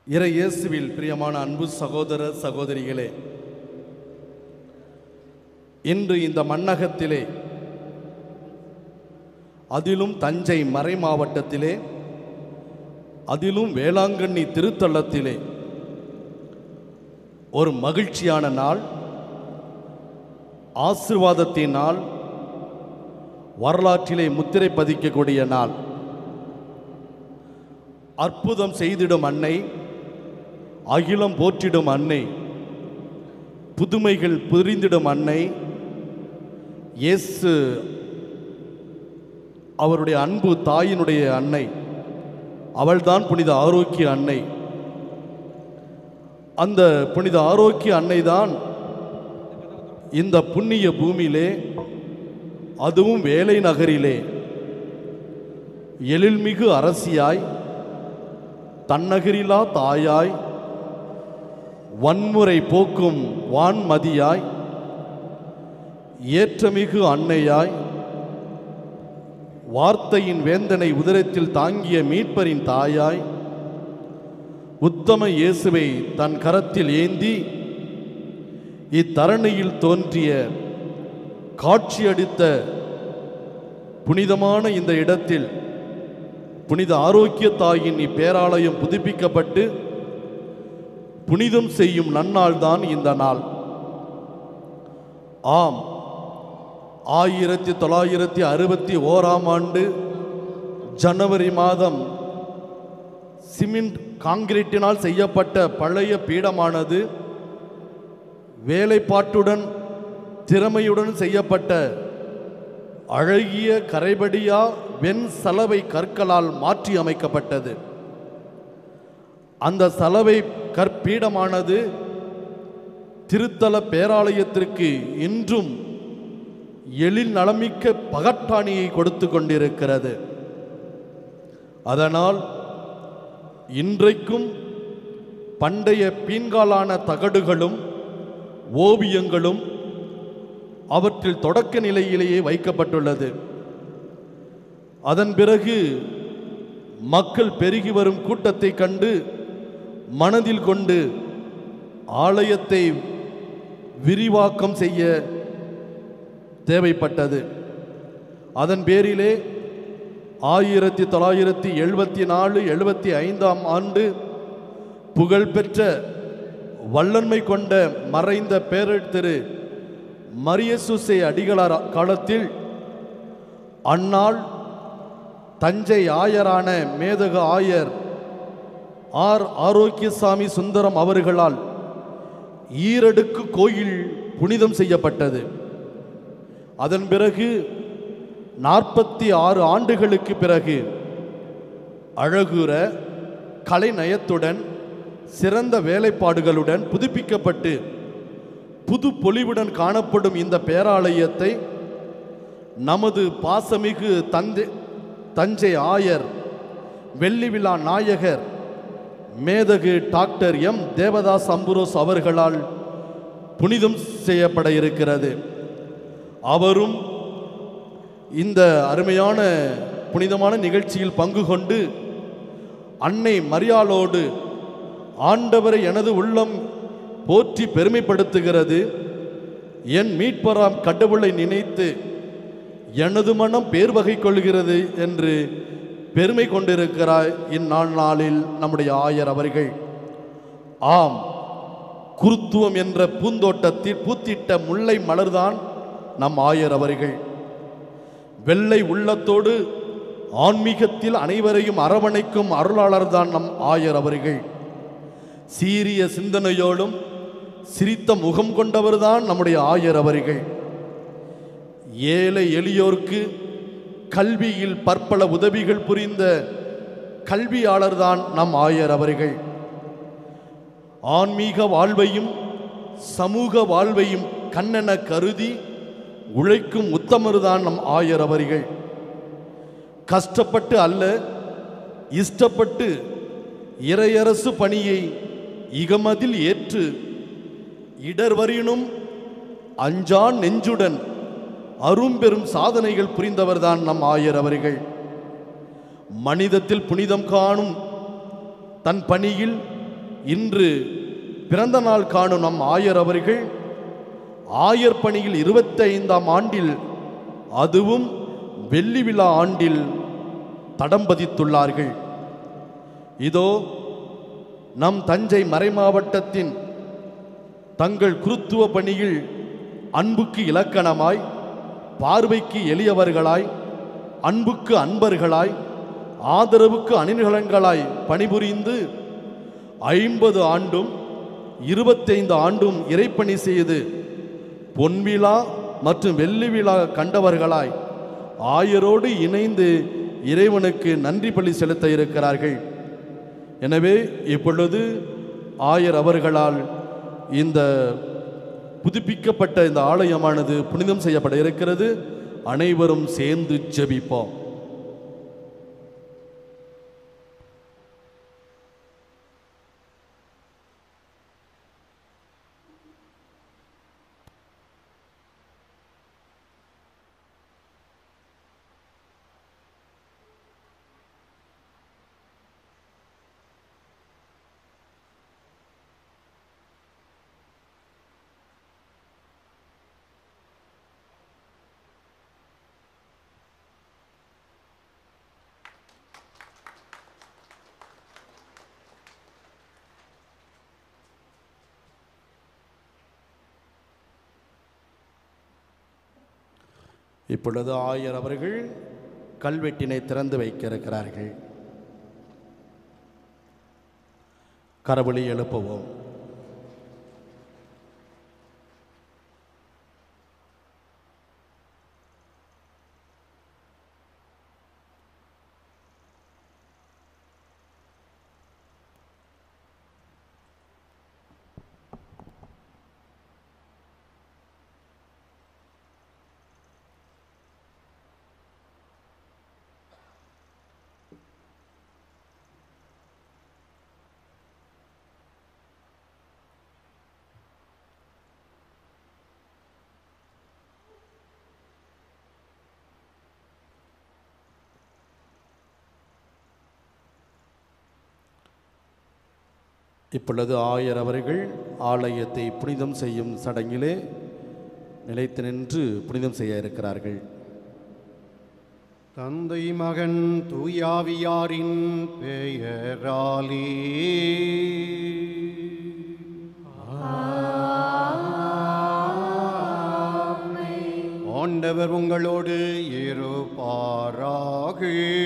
இறை இயேசுவில் பிரியமான அன்பு சகோதர சகோதரிகளே இன்று இந்த மண்ணகத்திலே அதிலும் தஞ்சை மறை மாவட்டத்திலே அதிலும் வேளாங்கண்ணி திருத்தலத்திலே ஒரு மகிழ்ச்சியான நாள் ஆசிர்வாதத்தின் நாள் வரலாற்றிலே முத்திரை பதிக்கக்கூடிய நாள் அற்புதம் செய்திடும் அன்னை அகிலம் போற்றிடும் அன்னை புதுமைகள் புரிந்திடும் அன்னை இயேசு அவருடைய அன்பு தாயினுடைய அன்னை அவள்தான் புனித ஆரோக்கிய அன்னை அந்த புனித ஆரோக்கிய அன்னை தான் இந்த புண்ணிய பூமியிலே அதுவும் வேலை நகரிலே எழில்மிகு அரசியாய் தன்னகரிலா தாயாய் வன்முறை போக்கும் வான்மதியாய் ஏற்றமிகு அன்னையாய் வார்த்தையின் வேந்தனை உதரத்தில் தாங்கிய மீட்பரின் தாயாய் உத்தம இயேசுவை தன் கரத்தில் ஏந்தி இத்தரணியில் தோன்றிய காட்சியடித்த புனிதமான இந்த இடத்தில் புனித ஆரோக்கிய தாயின் இப்பேராலயம் புதுப்பிக்கப்பட்டு புனிதம் செய்யும் நன்னாள் தான் இந்த நாள் ஆம் ஆயிரத்தி தொள்ளாயிரத்தி அறுபத்தி ஓராம் ஆண்டு ஜனவரி மாதம் சிமெண்ட் காங்கிரீட்டினால் செய்யப்பட்ட பழைய பீடமானது வேலைப்பாட்டுடன் திறமையுடன் செய்யப்பட்ட அழகிய கரைபடியா வெண் சலவை கற்களால் மாற்றி அமைக்கப்பட்டது அந்த சலவை கற்பீடமானது திருத்தல பேராலயத்திற்கு இன்றும் எழில் நலமிக்க பகட்டாணியை கொடுத்து கொண்டிருக்கிறது அதனால் இன்றைக்கும் பண்டைய பீன்காலான தகடுகளும் ஓவியங்களும் அவற்றில் தொடக்க நிலையிலேயே வைக்கப்பட்டுள்ளது அதன் பிறகு மக்கள் பெருகி வரும் கூட்டத்தை கண்டு மனதில் கொண்டு ஆலயத்தை விரிவாக்கம் செய்ய தேவைப்பட்டது அதன் பேரிலே ஆயிரத்தி தொள்ளாயிரத்தி எழுபத்தி நாலு எழுபத்தி ஐந்தாம் ஆண்டு புகழ்பெற்ற வல்லன்மை கொண்ட மறைந்த பேரர் திரு மரியசுசை அடிகளார் காலத்தில் அந்நாள் தஞ்சை ஆயரான மேதக ஆயர் ஆர் ஆரோக்கியசாமி சுந்தரம் அவர்களால் ஈரடுக்கு கோயில் புனிதம் செய்யப்பட்டது அதன் பிறகு நாற்பத்தி ஆறு ஆண்டுகளுக்கு பிறகு அழகுற கலைநயத்துடன் சிறந்த வேலைப்பாடுகளுடன் புதுப்பிக்கப்பட்டு புது பொலிவுடன் காணப்படும் இந்த பேராலயத்தை நமது பாசமிகு தந்தை தஞ்சை ஆயர் வெள்ளி விழா நாயகர் மேதகு டாக்டர் எம் தேவதாஸ் அம்புரோஸ் அவர்களால் புனிதம் செய்யப்பட இருக்கிறது அவரும் இந்த அருமையான புனிதமான நிகழ்ச்சியில் பங்கு கொண்டு அன்னை மரியாளோடு ஆண்டவரை எனது உள்ளம் போற்றி பெருமைப்படுத்துகிறது என் மீட்பராம் கடவுளை நினைத்து எனது மனம் பேர் வகை கொள்கிறது என்று பெருமை கொண்டிருக்கிறாய் இந்நாள் நாளில் நம்முடைய ஆயர் அவர்கள் ஆம் குருத்துவம் என்ற பூந்தோட்டத்தில் பூத்திட்ட முல்லை மலர்தான் நம் ஆயர் அவர்கள் வெள்ளை உள்ளத்தோடு ஆன்மீகத்தில் அனைவரையும் அரவணைக்கும் அருளாளர்தான் நம் ஆயர் அவர்கள் சீரிய சிந்தனையோடும் சிரித்த முகம் கொண்டவர்தான் நம்முடைய ஆயர் அவர்கள் ஏழை எளியோர்க்கு கல்வியில் பற்பல உதவிகள் புரிந்த கல்வியாளர்தான் நம் ஆயர் அவர்கள் ஆன்மீக வாழ்வையும் சமூக வாழ்வையும் கண்ணென கருதி உழைக்கும் உத்தமர்தான் நம் ஆயர் அவர்கள் கஷ்டப்பட்டு அல்ல இஷ்டப்பட்டு இறையரசு பணியை இகமதில் ஏற்று இடர்வரினும் அஞ்சான் நெஞ்சுடன் அரும்பெரும் சாதனைகள் புரிந்தவர்தான் நம் ஆயர் அவர்கள் மனிதத்தில் புனிதம் காணும் தன் பணியில் இன்று பிறந்த நாள் காணும் நம் ஆயர் அவர்கள் ஆயர் பணியில் இருபத்தைந்தாம் ஆண்டில் அதுவும் வெள்ளி விழா ஆண்டில் தடம் பதித்துள்ளார்கள் இதோ நம் தஞ்சை மறைமாவட்டத்தின் தங்கள் குருத்துவ பணியில் அன்புக்கு இலக்கணமாய் பார்வைக்கு எளியவர்களாய் அன்புக்கு அன்பர்களாய் ஆதரவுக்கு அணிநிலங்களாய் பணிபுரிந்து ஐம்பது ஆண்டும் இருபத்தைந்து ஆண்டும் இறைப்பணி செய்து பொன்விழா மற்றும் வெள்ளி விழா கண்டவர்களாய் ஆயரோடு இணைந்து இறைவனுக்கு நன்றி பலி செலுத்த இருக்கிறார்கள் எனவே இப்பொழுது ஆயர் அவர்களால் இந்த புதுப்பிக்கப்பட்ட இந்த ஆலயமானது புனிதம் செய்யப்பட இருக்கிறது அனைவரும் சேர்ந்து ஜெபிப்போம் இப்பொழுது ஆயர் அவர்கள் கல்வெட்டினை திறந்து வைக்க இருக்கிறார்கள் கரவொலி எழுப்புவோம் இப்பொழுது ஆயர் அவர்கள் ஆலயத்தை புனிதம் செய்யும் சடங்கிலே நிலைத்து நின்று புனிதம் செய்ய இருக்கிறார்கள் தந்தை மகன் தூயாவியாரின் பெயராலே ஆண்டவர் உங்களோடு இருப்பாராக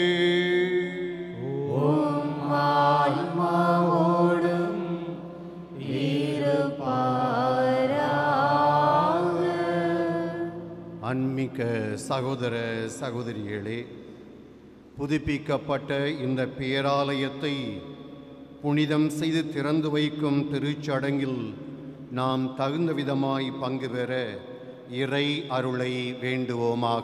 அன்மிக்க சகோதர சகோதரிகளே புதுப்பிக்கப்பட்ட இந்த பேராலயத்தை புனிதம் செய்து திறந்து வைக்கும் திருச்சடங்கில் நாம் தகுந்த விதமாய் பங்கு பெற இறை அருளை வேண்டுவோமாக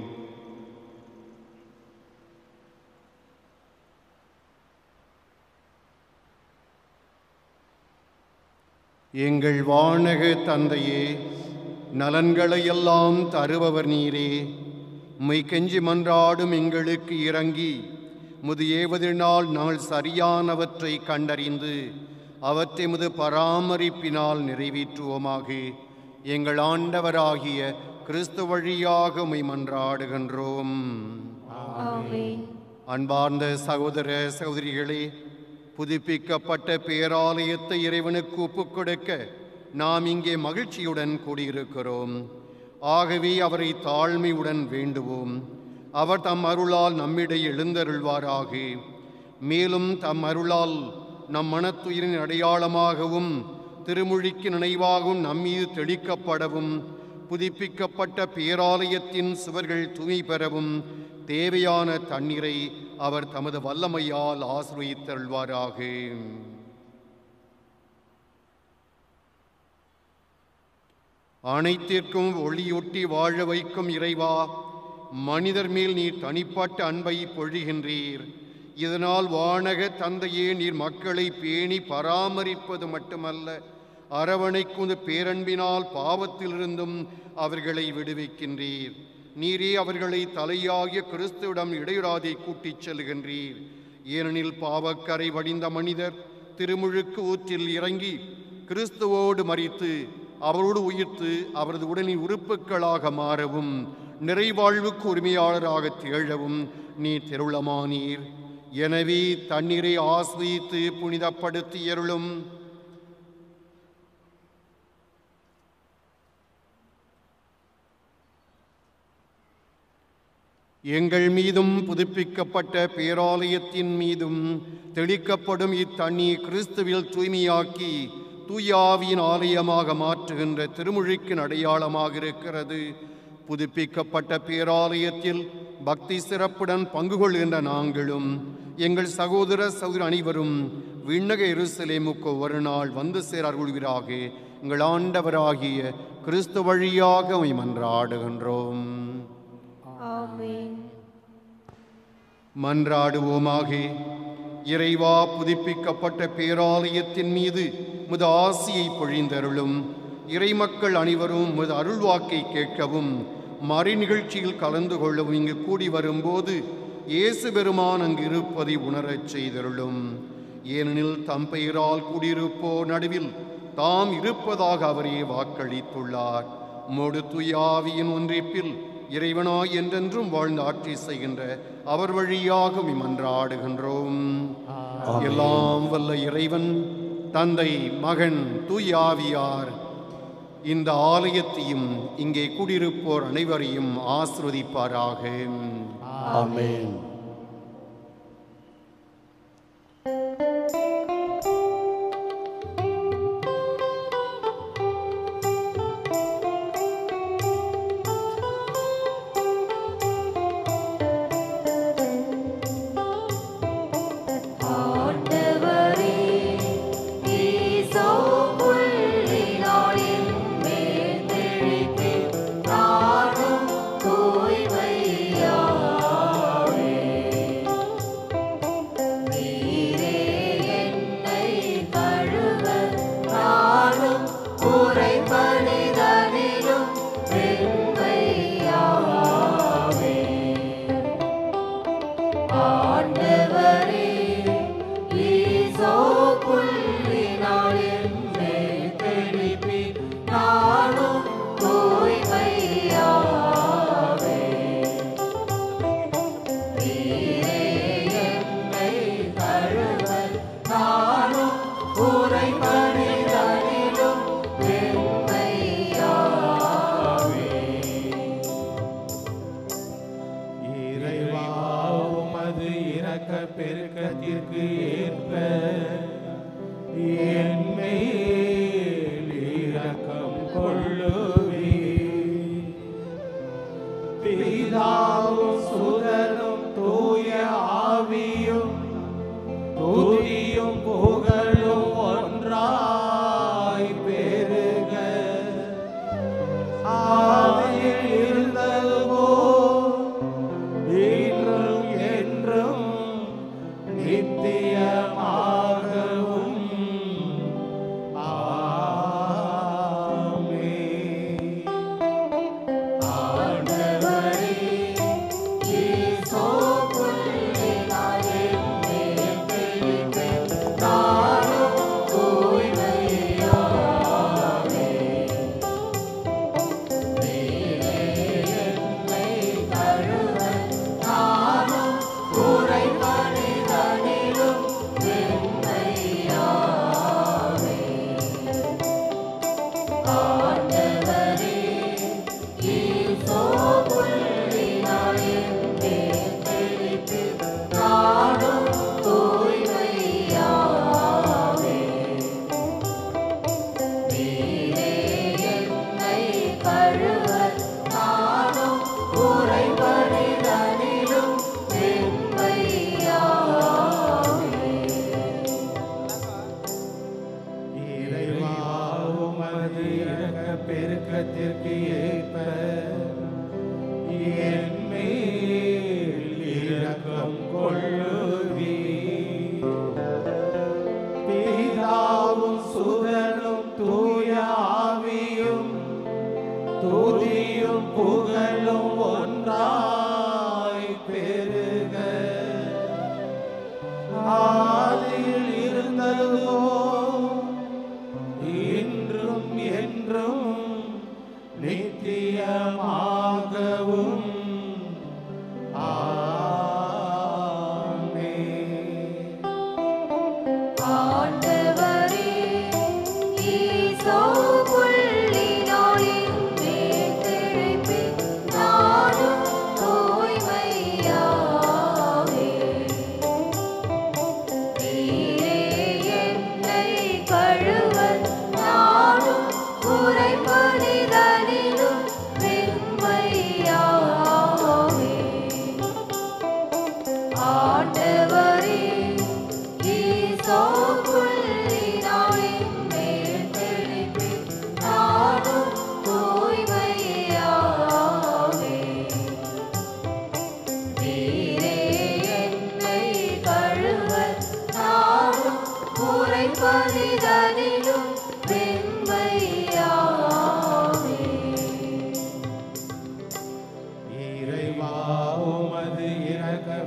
எங்கள் வானக தந்தையே நலன்களை எல்லாம் தருபவர் நீரே உம்மை கெஞ்சி மன்றாடும் எங்களுக்கு இறங்கி முது ஏவதினால் நாள் சரியானவற்றை கண்டறிந்து அவற்றை முது பராமரிப்பினால் நிறைவேற்றுவோமாக எங்கள் ஆண்டவராகிய கிறிஸ்து வழியாக உம்மை மன்றாடுகின்றோம் ஆமென் அன்பார்ந்த சகோதர சகோதரிகளே புதுப்பிக்கப்பட்ட பேராலயத்தை இறைவனுக்கு ஒப்புக் கொடுக்க நாம் இங்கே மகிழ்ச்சியுடன் கூடியிருக்கிறோம் ஆகவே அவரை தாழ்மையுடன் வேண்டுவோம் அவர் தம் அருளால் நம்மிடையே எழுந்தருள்வாராக மேலும் தம் அருளால் நம் மனத்துயிரின் அடையாளமாகவும் திருமொழிக்கு நினைவாகவும் நம்மீது தெளிக்கப்படவும் புதுப்பிக்கப்பட்ட பேராலயத்தின் சுவர்கள் தூய்மை பெறவும் தேவையான தண்ணீரை அவர் தமது வல்லமையால் ஆசிரியத்தருள்வாராக அனைத்திற்கும் ஒளியொட்டி வாழ வைக்கும் இறைவா மனிதர் மேல் நீர் தனிப்பட்ட அன்பை பொழிகின்றீர் இதனால் வானக தந்தையே நீர் மக்களை பேணி பராமரிப்பது மட்டுமல்ல அரவணைக்கும் பேரன்பினால் பாவத்திலிருந்தும் அவர்களை விடுவிக்கின்றீர் நீரே அவர்களை தலையாகிய கிறிஸ்துவிடம் இடையூறாதை கூட்டிச் செல்கின்றீர் ஏனெனில் பாவக்கரை வடிந்த மனிதர் திருமுழுக்கு ஊற்றில் இறங்கி கிறிஸ்துவோடு மரித்து அவரோடு உயிர்த்து அவரது உடலின் உறுப்புகளாக மாறவும் நிறைவாழ்வுக்கு உரிமையாளராக திகழவும் நீ திருளமானீர் எனவே தண்ணீரை ஆஸ்வதித்து புனிதப்படுத்தியருளும் எங்கள் மீதும் புதுப்பிக்கப்பட்ட பேராலயத்தின் மீதும் தெளிக்கப்படும் இத்தண்ணீர் கிறிஸ்துவில் தூய்மையாக்கி தூயாவியின் ஆலயமாக மாற்றுகின்ற திருமுழுக்கின் அடையாளமாக இருக்கிறது புதுப்பிக்கப்பட்ட பேராலயத்தில் பக்தி சிறப்புடன் பங்கு கொள்கின்ற நாங்களும் எங்கள் சகோதர சகோதர அனைவரும் விண்ணக எருசலேமுக்கு ஒரு நாள் வந்து சேர அருள்வீராக எங்கள் ஆண்டவராகிய கிறிஸ்து வழியாக உம்மை மன்றாடுகின்றோம் ஆமென் மன்றாடுவோமாக இறைவா புதுப்பிக்கப்பட்ட பேராலயத்தின் மீது முது ஆசியை பொழிந்தருளும் இறைமக்கள் அனைவரும் முது அருள்வாக்கை கேட்கவும் மறை நிகழ்ச்சியில் கலந்து கொள்ளவும் இங்கு கூடி வரும்போது இயேசு பெருமான் அங்கு இருப்பதை உணரச் செய்தருளும் ஏனெனில் தம் பெயரால் குடியிருப்போர் நடுவில் தாம் இருப்பதாக அவரே வாக்களித்துள்ளார் மோடு துயாவியின் ஒன்றிப்பில் இறைவனாய் என்றென்றும் வாழ்ந்து ஆட்சி செய்கின்ற அவர் வழியாக உம்மை மன்றாடுகின்றோம் எல்லாம் வல்ல இறைவன் தந்தை மகன் தூயாவியார் இந்த ஆலயத்தையும் இங்கே குடியிருப்போர் அனைவரையும் ஆசிர்வதிப்பாராக ஆமென் ஆண்டவரே ஈசோ புள்ளினாளின் மேல் தெளித்து நானும் தூய்மையாவே நீரே என்னை கழுவ நானும் குறைபணிதனிலும் வெண்மையாவே ஆண்டவரே ஈசோ புள்ளினாளின் மேல் தெளிப்பி நானும் தூய்மையாவே நீரே என்னை கழுவ நானும் குறைபணிதனிலும் வெண்மையாவே இறைவா உமது இரக்க பெருக்கத்திற்கு ஏற்ப என் மேல் இரக்கம் கொள்ளுவே பிதாவும் சுதனும் தூய ஆவியும் துதியும் புகழும் ஒன்றாய் பெருக ஆதியில் இருந்தது போல் இன்றும் என்றும் நித்தியமாகவும் ஆமென். ஆண்டவரே ஈசோ புள்ளினாளின் மேல் தெளித்து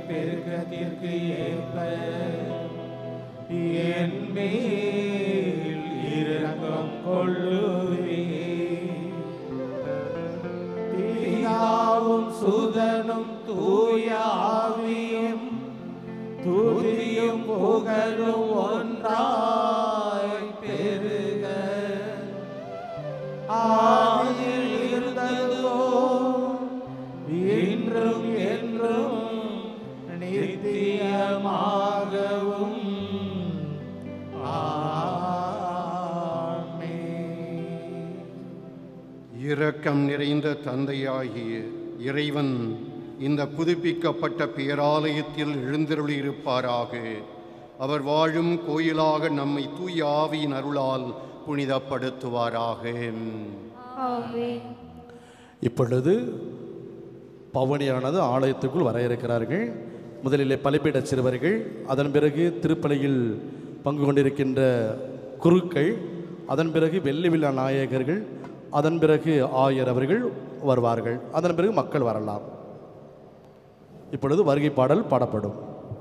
பெருக்கத்திற்கு ஏற்ப என் மேல் இரக்கம் கொள்ளுவே பிதாவும் சுதனும் தூய ஆவியும் துதியும் புகழும் ஒன்றாய் பெருக ஆதில் இருந்ததோ இன்றும் என்றும் நித்தியமாகவும் ஆமென். இரக்கம் நிறைந்த தந்தையாகிய இறைவன் இந்த புதுப்பிக்கப்பட்ட பேராலயத்தில் எழுந்தருளியிருப்பாராக அவர் வாழும் கோயிலாக நம்மை தூய ஆவியின் அருளால் புனிதப்படுத்துவாராக ஆமென் இப்பொழுது பவனியானது ஆலயத்துக்குள் வர இருக்கிறார்கள் முதலிலே பலிபீட சிறுவர்கள் அதன் பிறகு திருப்பலியில் பங்கு கொண்டிருக்கின்ற குருக்கள் அதன் பிறகு வெள்ளி விழா நாயகர்கள் அதன் பிறகு ஆயர் அவர்கள் வருவார்கள் அதன் பிறகு மக்கள் வரலாம் இப்பொழுது வருகை பாடல் பாடப்படும்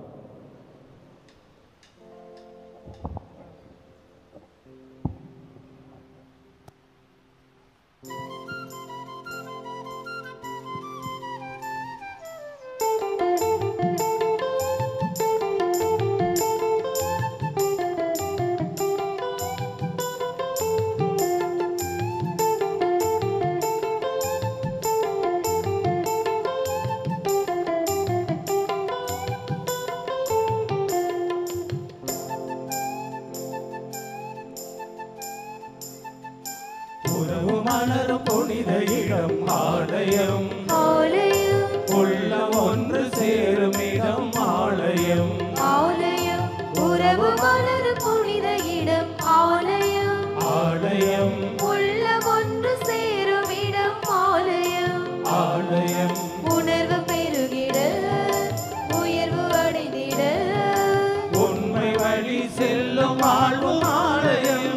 உறவு மலரும் புனித இடம் ஆலயம் ஆலயம் உள்ள ஒன்று சேரும் இடம் ஆலயம் ஆலயம் உறவு மலரும் புனித இடம் ஆலயம் ஆலயம் உள்ள ஒன்று சேரும் இடம் ஆலயம் ஆலயம் உணர்வு பெருகிட உயர்வு அடைந்திட உண்மை வழி செல்லும் வாழ்வும் ஆலயம்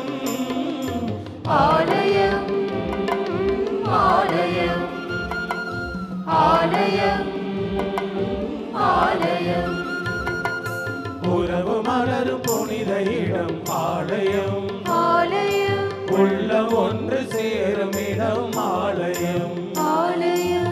ஆலயம் ஆலயம் ஆலயம் ஆலயம் உறவு மலரும் புனித இடம் ஆலயம் ஆலயம் உள்ள ஒன்று சேரும் இடம் ஆலயம் ஆலயம்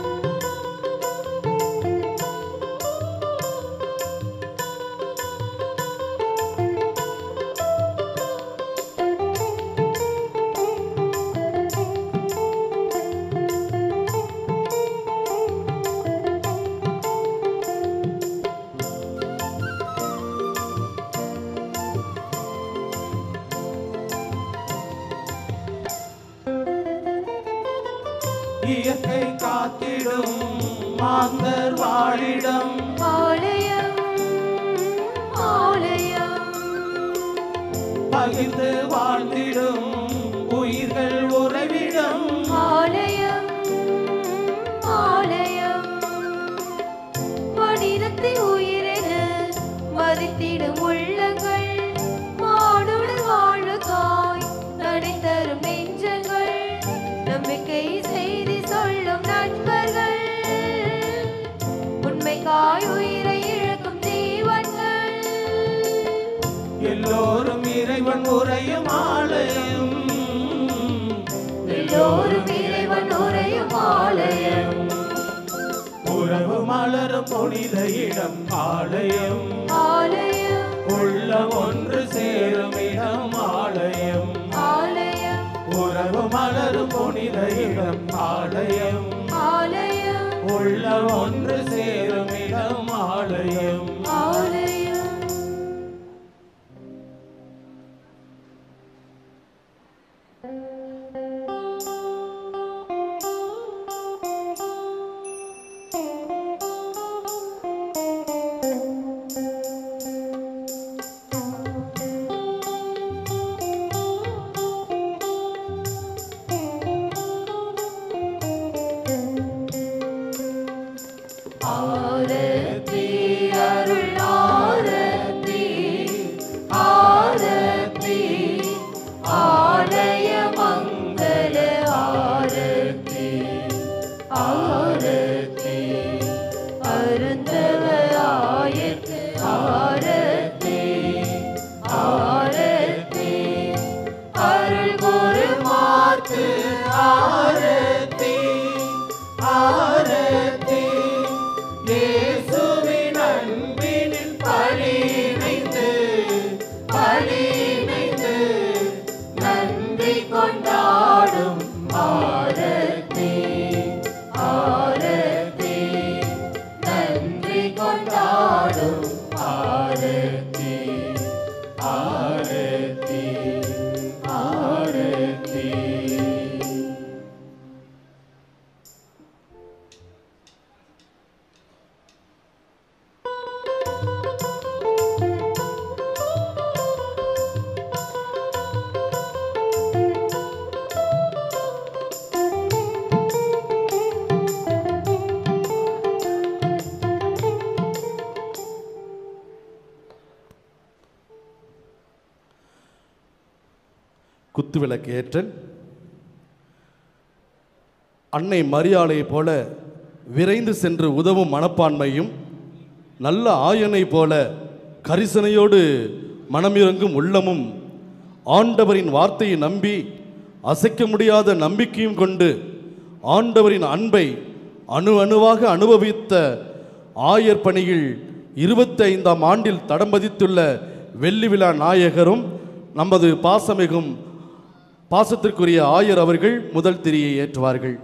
இயற்கை காத்திடும் மாந்தர் வாழிடம் ஆலயம் ஆலயம் பகிர்ந்து வாழ்ந்திடும் உயிர்கள் உறவிடம் ஆலயம் ஆலயம் மனிதத்தின் உயிரென மதித்திடும் உள்ளங்கள் மானுட வாழ்வுக்காய் நடைத்தரும் நெஞ்சங்கள் நம்பிக்கை செய்தி சொல்லும் நண்பர்கள் உண்மைக்காய் உயிரை இழக்கும் ஜீவன்கள் எல்லோரும் இறைவன் உரையும் ஆலயம் எல்லோரும் இறைவன் உரையும் ஆலயம் உறவு மலரும் புனித இடம் ஆலயம் ஆலயம் உள்ள ஒன்று சேரும் இடம் ஆலயம் ஆலயம் உறவு மலரும் புனித இடம் ஆலயம் ஆலயம் உள்ள ஒன்று சேரும் இடம் ஆலயம் ஆலயம் ஆரத்தி அருள் ஆரத்தி ஆரத்தி ஆலய மங்கள ஆரத்தி ஆரத்தி அருந்தவர் குத்துவிளக்கு ஏற்றல் அன்னை மரியாளைப் போல விரைந்து சென்று உதவும் மனப்பான்மையும் நல்ல ஆயனை போல கரிசனையோடு மனமிறங்கும் உள்ளமும் ஆண்டவரின் வார்த்தையை நம்பி அசைக்க முடியாத நம்பிக்கையும் கொண்டு ஆண்டவரின் அன்பை அணு அணுவாக அனுபவித்த ஆயர் பணியில் இருபத்தி ஐந்தாம் ஆண்டில் தடம் பதித்துள்ள வெள்ளி விழா நாயகரும் நமது பாசமிகும் பாசத்திற்குரிய ஆயர் அவர்கள் முதல் திரியை ஏற்றுவார்கள்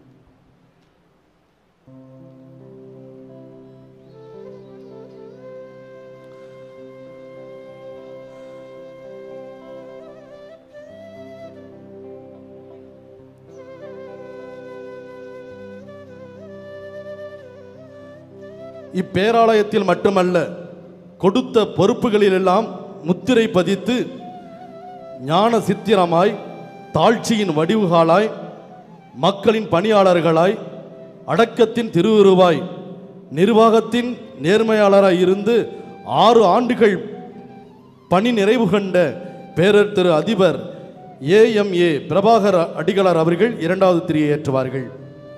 இப்பேராலயத்தில் மட்டுமல்ல கொடுத்த பொறுப்புகளிலெல்லாம் முத்திரை பதித்து ஞான சித்திரமாய் தாழ்ச்சியின் வடிவுகாலாய் மக்களின் பணியாளர்களாய் அடக்கத்தின் திருவுருவாய் நிர்வாகத்தின் நேர்மையாளராய் இருந்து ஆறு ஆண்டுகள் பணி நிறைவு கண்ட பேரர் திரு அதிபர் ஏஎம்ஏ பிரபாகர் அடிகளார் அவர்கள் இரண்டாவது திரியை ஏற்றுவார்கள்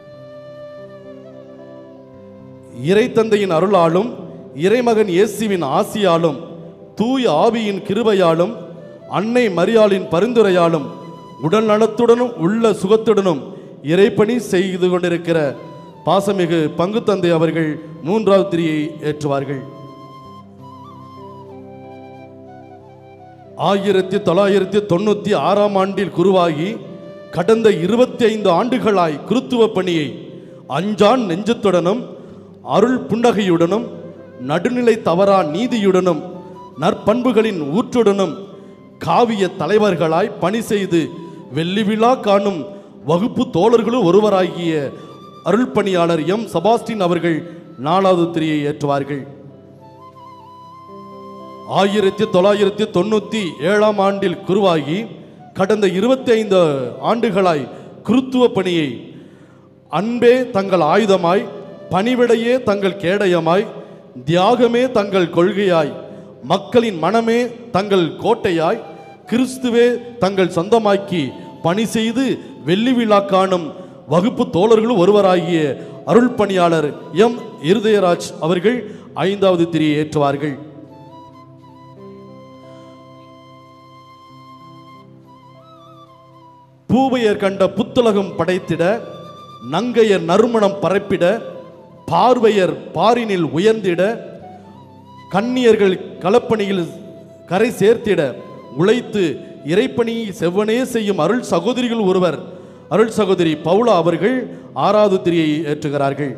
இறைத்தந்தையின் அருளாலும் இறைமகன் இயேசுவின் ஆசியாலும் தூய ஆவியின் கிருபையாலும் அன்னை மரியாளின் பரிந்துரையாலும் உடல் நலத்துடனும் உள்ள சுகத்துடனும் இறைப்பணி செய்து கொண்டிருக்கிற பாசமிகு பங்கு தந்தை அவர்கள் மூன்றாவது திரியை ஏற்றுவார்கள் ஆயிரத்தி தொள்ளாயிரத்தி தொண்ணூற்றி ஆறாம் ஆண்டில் குருவாகி கடந்த இருபத்தி ஐந்து ஆண்டுகளாய் குருத்துவ பணியை அஞ்சான் நெஞ்சத்துடனும் அருள் புன்னகையுடனும் நடுநிலை தவறா நீதியுடனும் நற்பண்புகளின் ஊற்றுடனும் காவிய தலைவர்களாய் பணி செய்து வெள்ளி விழா காணும் வகுப்பு தோழர்களும் ஒருவராகிய அருள் பணியாளர் எம் செபாஸ்டின் அவர்கள் நாலாவது திரியை ஏற்றுவார்கள் ஆயிரத்தி தொள்ளாயிரத்தி தொண்ணூற்றி ஏழாம் ஆண்டில் குருவாகி கடந்த இருபத்தி ஐந்து ஆண்டுகளாய் குருத்துவ பணியை அன்பே தங்கள் ஆயுதமாய் பணிவிடையே தங்கள் கேடயமாய் தியாகமே தங்கள் கொள்கையாய் மக்களின் மனமே தங்கள் கோட்டையாய் கிறிஸ்துவே தங்கள் சொந்தமாக்கி பணி செய்து வெள்ளி விழா காணும் வகுப்பு தோழர்களும் ஒருவராகிய அருள் பணியாளர் எம் இருதயராஜ் அவர்கள் ஐந்தாவது திரியை ஏற்றுவார்கள் பூவையர் கண்ட புத்துலகம் படைத்திட நங்கையர் நறுமணம் பரப்பிட பார்வையர் பாரினில் உயர்ந்திட கன்னியர்கள் களப்பணியில் கரை சேர்த்திட உழைத்து இறைப்பணி செவ்வனே செய்யும் அருள் சகோதரிகள் ஒருவர் அருள் சகோதரி பவுலா அவர்கள் ஆறாவது திரியை ஏற்றுகிறார்கள்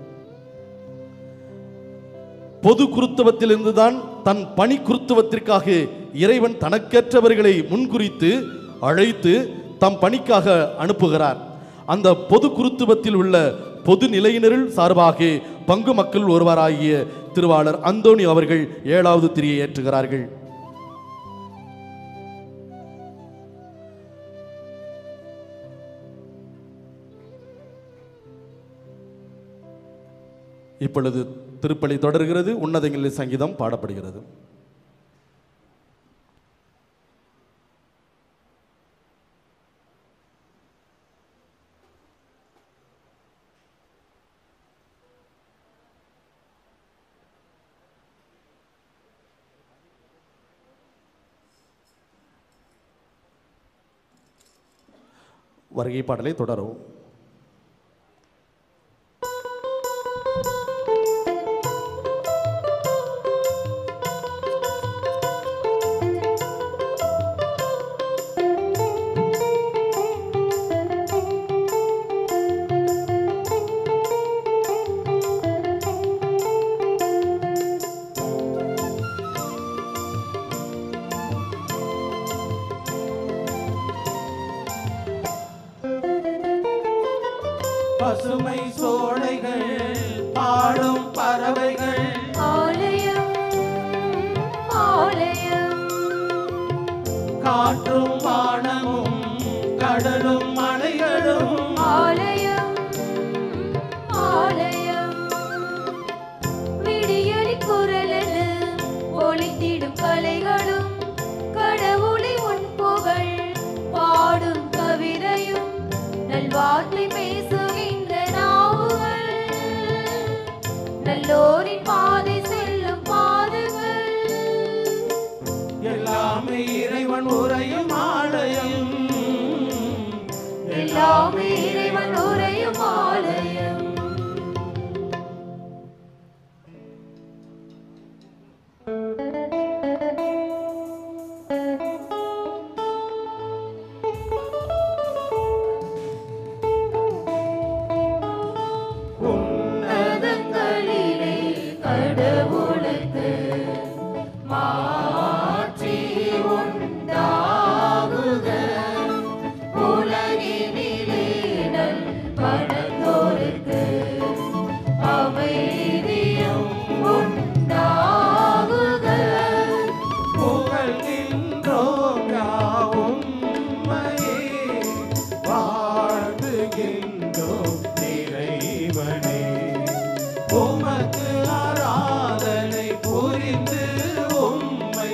பொது குருத்துவத்திலிருந்துதான் தன் பணி குருத்துவத்திற்காக இறைவன் தனக்கேற்றவர்களை முன்குறித்து அழைத்து தம் பணிக்காக அனுப்புகிறார் அந்த பொது குருத்துவத்தில் உள்ள பொது நிலையினரில் சார்பாக பங்கு மக்கள் ஒருவராகிய திருவாளர் அந்தோணி அவர்கள் ஏழாவது திரியை ஏற்றுகிறார்கள் இப்பொழுது திருப்பலி தொடர்கிறது உன்னதங்களில் சங்கீதம் பாடப்படுகிறது வருகை பாடலை தொடரும் பசுமை சோலைகள் பாடும் பறவைகள் ஆலயம் ஆலயம் காற்றும் வானமும் கடலும் மலைகளும் ஆலயம் ஆலயம் விடியலி குரலென ஒளித்திடும் கலைகளும் கடவுளை உன் புகழ் நல்லோரின் பாதை செல்லும் பாதைகள் எல்லாமே இறைவன் உரையும் ஆலயம் எல்லாமே இறைவன் உரையும் ஆலயம் உன்னதங்களிலே கடவுளுக்கு மாற்றி உண்டாகுக உலகினிலே நல் பணத்தோருக்கு அமைதியும் உண்டாகுக புகழ்கின்றோம் யாவும் உம்மையே. வாழ்த்துகின்றோம் இறைவனே உமக்கு ஆராதனை புரிந்து உம்மை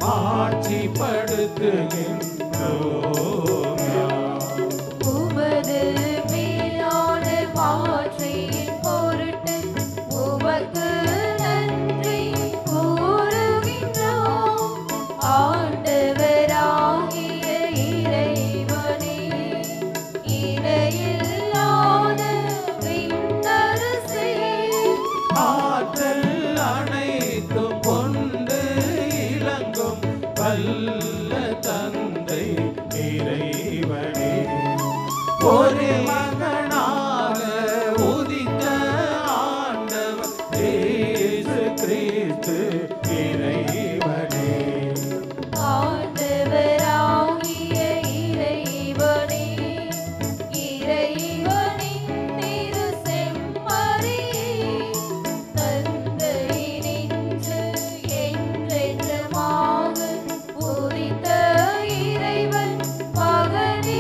மாட்சிப்படுத்துகின்றோம் யாம். உமது மேலான மாற்றியின் பொருட்டு உமக்கு நன்றி கூறுகின்றோம் ஆண்டவராகிய இறைவனே இணையில்லாத விண்ணரசே ஆற்றல் அனைத்தும் கொண்டு இளங்கும் வல்ல தந்தை இறைவனே ஒரு மகனாக உதித்த ஆண்டவர் இயேசு கிறிஸ்து இறைவனே ஆண்டவராகிய இறைவனே இறைவனின் திரு செம்மறியே தந்தை நின்று என்றென்றுமாக உதித்த இறைவன் மகனே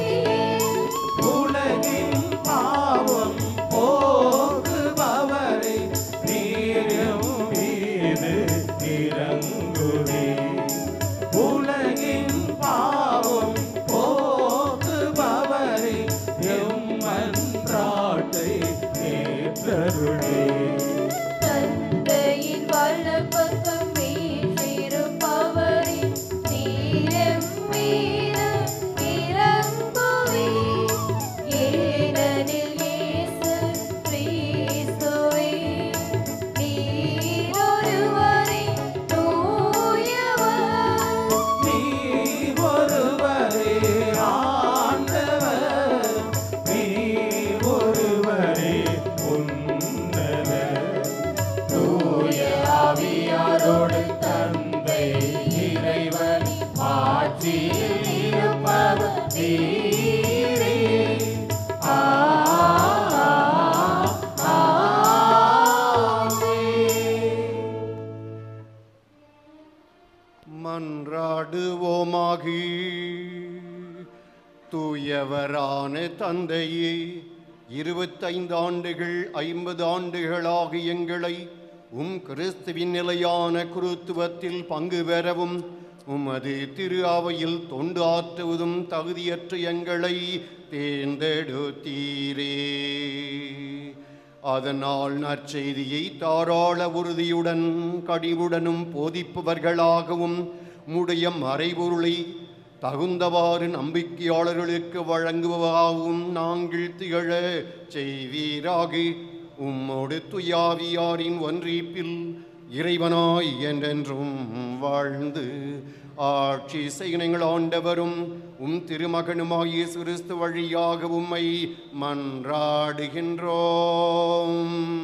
உலகின் பாவம் போக்குபவரை நீரும் மீது இறங்குவே உலகின் பாவம் போக்குபவரை எம்மன்றாட்டை ஏற்றருளே தந்தையின் வலப்பக்கம் வீற்றிருப்பவரே, நீர் மீது இறங்குவீர். ஏனெனில் இயேசு கிறிஸ்துவே, நீர் ஒருவரே தூயவர். நீர் ஒருவரே ஆண்டவர் நீர் ஒருவரே உன்னதர் தூய ஆவியாரோடு தந்தை இறைவன் ஆட்சியில் இருப்பவர் நீரே ஆ ஆமென். மன்றாடுவோமாகி தூயவரான தந்தையே இருபத்தைந்து ஆண்டுகள் ஐம்பது ஆண்டுகளாக எங்களை உம் கிறிஸ்துவின் நிலையான குருத்துவத்தில் பங்கு பெறவும் உமது திரு அவையில் தொண்டு ஆற்றுவதும் தகுதியற்ற எங்களை தேர்ந்தெடுத்தீரே அதனால் நற்செய்தியை தாராள உறுதியுடன் கடிவுடனும் போதிப்பவர்களாகவும் உம்முடைய மறைபொருளை தகுந்தவாறு நம்பிக்கையாளர்களுக்கு வழங்குவதாகவும் நாங்கள் திகழ செய்வீராக உம்மோடு துயாவியாரின் ஒன்றிப்பில் இறைவனாய் என்றென்றும் வாழ்ந்து ஆட்சி செய்கிறங்கள் ஆண்டவரும் உம் திருமகனுமாகிய கிறிஸ்து வழியாக உம்மை மன்றாடுகின்றோம்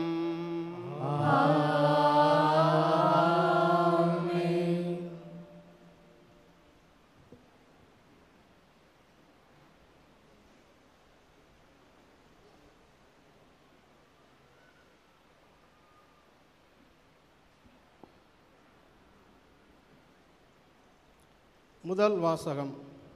முதல் வாசகம்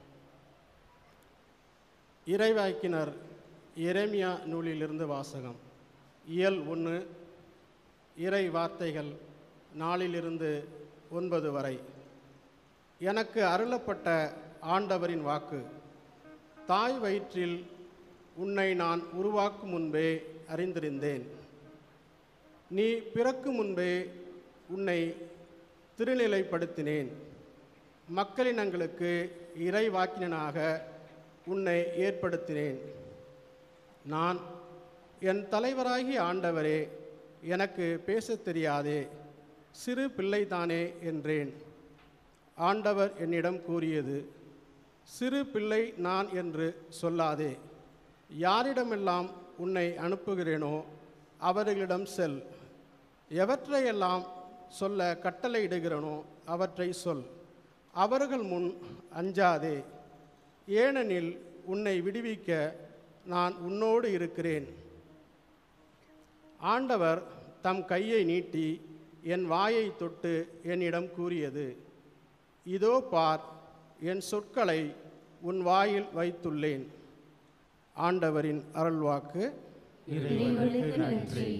இறைவாக்கினர் எரேமியா நூலிலிருந்து வாசகம் இயல் ஒன்று இறை வார்த்தைகள் நாளிலிருந்து ஒன்பது வரை எனக்கு அருளப்பட்ட ஆண்டவரின் வாக்கு தாய் வயிற்றில் உன்னை நான் உருவாக்கும் முன்பே அறிந்திருந்தேன் நீ பிறக்கும் முன்பே உன்னை திருநிலைப்படுத்தினேன் மக்களினங்களுக்கு இறைவாக்கினனாக உன்னை ஏற்படுத்தினேன் நான் என் தலைவராகிய ஆண்டவரே எனக்கு பேசத் தெரியாதே சிறு பிள்ளைதானே என்றேன் ஆண்டவர் என்னிடம் கூறியது சிறு பிள்ளை நான் என்று சொல்லாதே யாரிடமெல்லாம் உன்னை அனுப்புகிறேனோ அவர்களிடம் செல் எவற்றையெல்லாம் சொல்ல கட்டளையிடுகிறனோ அவற்றை சொல் அவர்கள் முன் அஞ்சாதே ஏனெனில் உன்னை விடுவிக்க நான் உன்னோடு இருக்கிறேன் ஆண்டவர் தம் கையை நீட்டி என் வாயை தொட்டு என்னிடம் கூறியது இதோ பார் என் சொற்களை உன் வாயில் வைத்துள்ளேன் ஆண்டவரின் அருள்வாக்கு இறைவனுக்கு நன்றி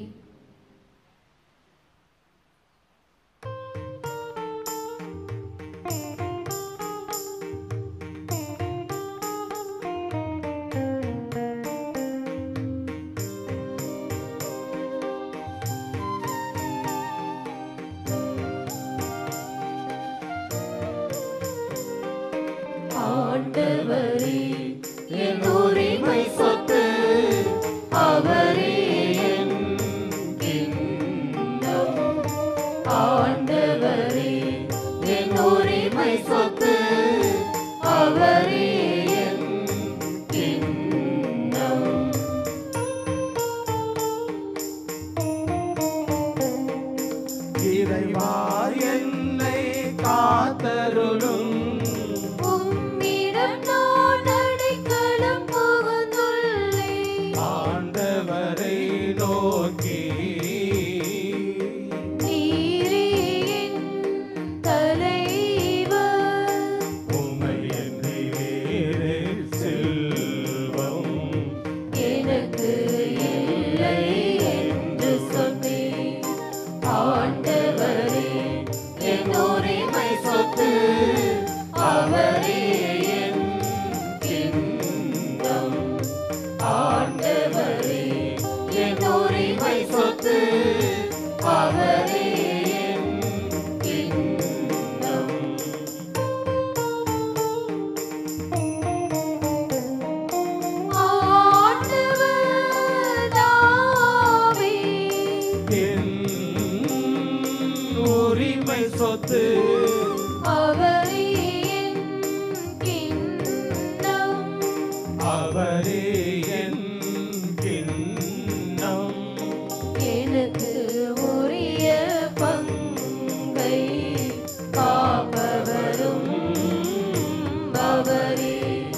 ஆண்டவரே என் உரிமை சொத்து அவரே என் கிண்ணம் ஆண்டவரே என் உரிமை சொத்து அவரே என் கிண்ணம் இறைவா என்னை காத்தருளும் உம்மிடம் நான் அடைக்கலம் புகுந்துள்ளேன் ஆண்டவரை நோக்கி நீரே என் தலைவர் உமை என்று வேறு செல்வம் எனக்கு இல்லை என்று சொன்னேன் ஆண்டவரே என் உரிமை சொத்து அவரே என் கிண்ணம் ஆண்டவரே என் உரிமை சொத்து அவரே என் கிண்ணம் ஆண்டவர் தாமே என் உரிமை சொத்து அவரே என் கிண்ணம் அவரே என் கிண்ணம் எனக்கு உரிய பங்கை காப்பவரும் அவரே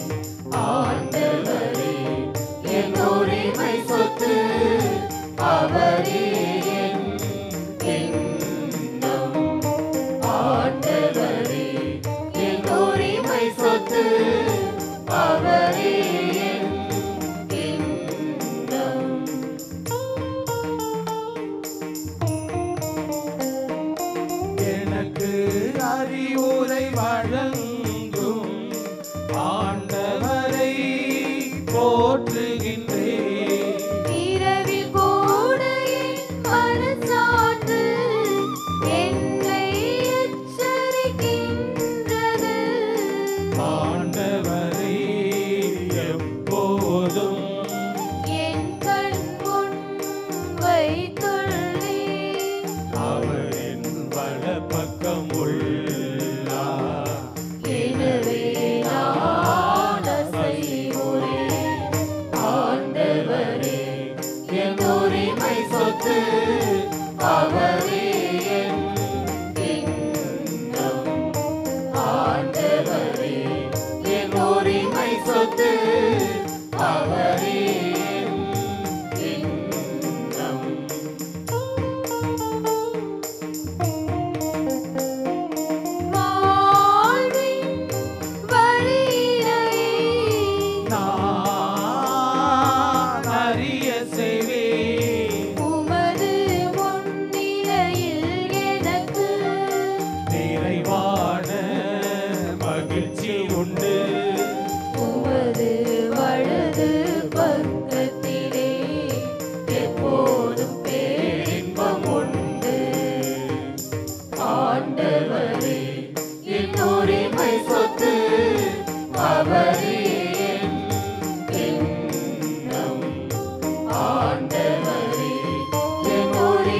ஆண்டவரே என் உரிமை சொத்து அவரே என் கிண்ணம் ஆண்டவரே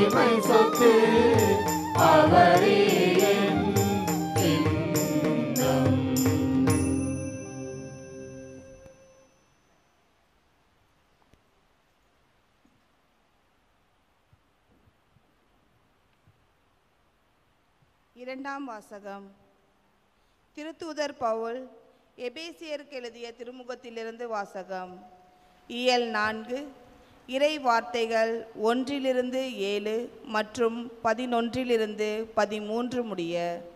உரிமை சொத்து அவரே என் இன்பம் இரண்டாம் வாசகம் திருத்தூதர் பவுல் எபேசியருக்கு எழுதிய திருமுகத்திலிருந்து வாசகம் இயல் நான்கு இறை வார்த்தைகள் ஒன்றிலிருந்து ஏழு மற்றும் பதினொன்றிலிருந்து பதிமூன்று முடிய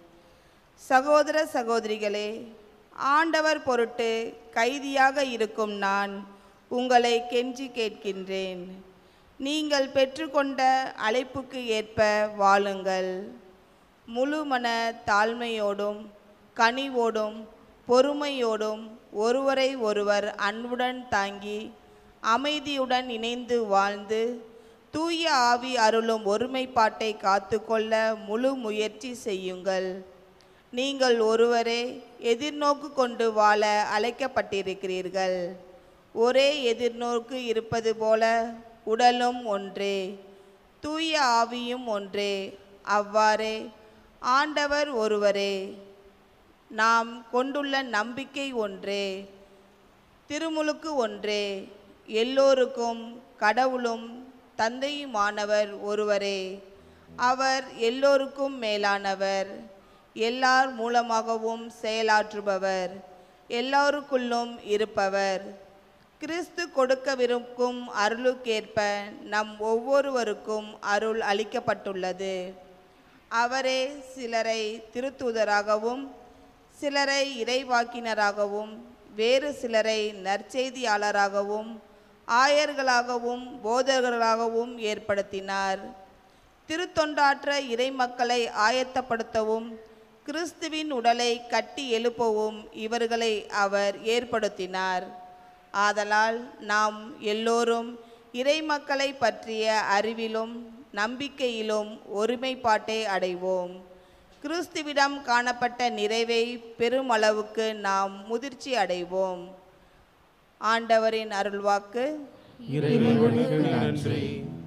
சகோதர சகோதரிகளே ஆண்டவர் பொருட்டு கைதியாக இருக்கும் நான் உங்களை கெஞ்சி கேட்கின்றேன் நீங்கள் பெற்றுக்கொண்ட அழைப்புக்கு ஏற்ப வாழுங்கள் முழு மன தாழ்மையோடும் கனிவோடும் பொறுமையோடும் ஒருவரை ஒருவர் அன்புடன் தாங்கி அமைதியுடன் இணைந்து வாழ்ந்து தூய ஆவி அருளும் ஒருமைப்பாட்டை காத்துக்கொள்ள முழு முயற்சி செய்யுங்கள் நீங்கள் ஒருவரே எதிர்நோக்கு கொண்டு வாழ அழைக்கப்பட்டிருக்கிறீர்கள் ஒரே எதிர்நோக்கு இருப்பது போல உடலும் ஒன்றே தூய ஆவியும் ஒன்றே அவ்வாறே ஆண்டவர் ஒருவரே நாம் கொண்டுள்ள நம்பிக்கை ஒன்றே திருமுழுக்கு ஒன்றே எல்லோருக்கும் கடவுளும் தந்தையுமானவர் ஒருவரே அவர் எல்லோருக்கும் மேலானவர் எல்லார் மூலமாகவும் செயலாற்றுபவர் எல்லாருக்குள்ளும் இருப்பவர் கிறிஸ்து கொடுக்கவிருக்கும் அருளுக்கேற்ப நம் ஒவ்வொருவருக்கும் அருள் அளிக்கப்பட்டுள்ளது அவரே சிலரை திருத்தூதராகவும் சிலரை இறைவாக்கினராகவும் வேறு சிலரை நற்செய்தியாளராகவும் ஆயர்களாகவும் போதகர்களாகவும் ஏற்படுத்தினார் திருத்தொண்டாற்ற இறைமக்களை ஆயத்தப்படுத்தவும் கிறிஸ்துவின் உடலை கட்டி எழுப்பவும் இவர்களை அவர் ஏற்படுத்தினார் ஆதலால் நாம் எல்லோரும் இறைமக்களை பற்றிய அறிவிலும் நம்பிக்கையிலும் ஒருமைப்பாட்டை அடைவோம் கிறிஸ்துவிடம் காணப்பட்ட நிறைவை பெருமளவுக்கு நாம் முதிர்ச்சி அடைவோம் ஆண்டவரின் அருள்வாக்கு இறைவனுக்கு நன்றி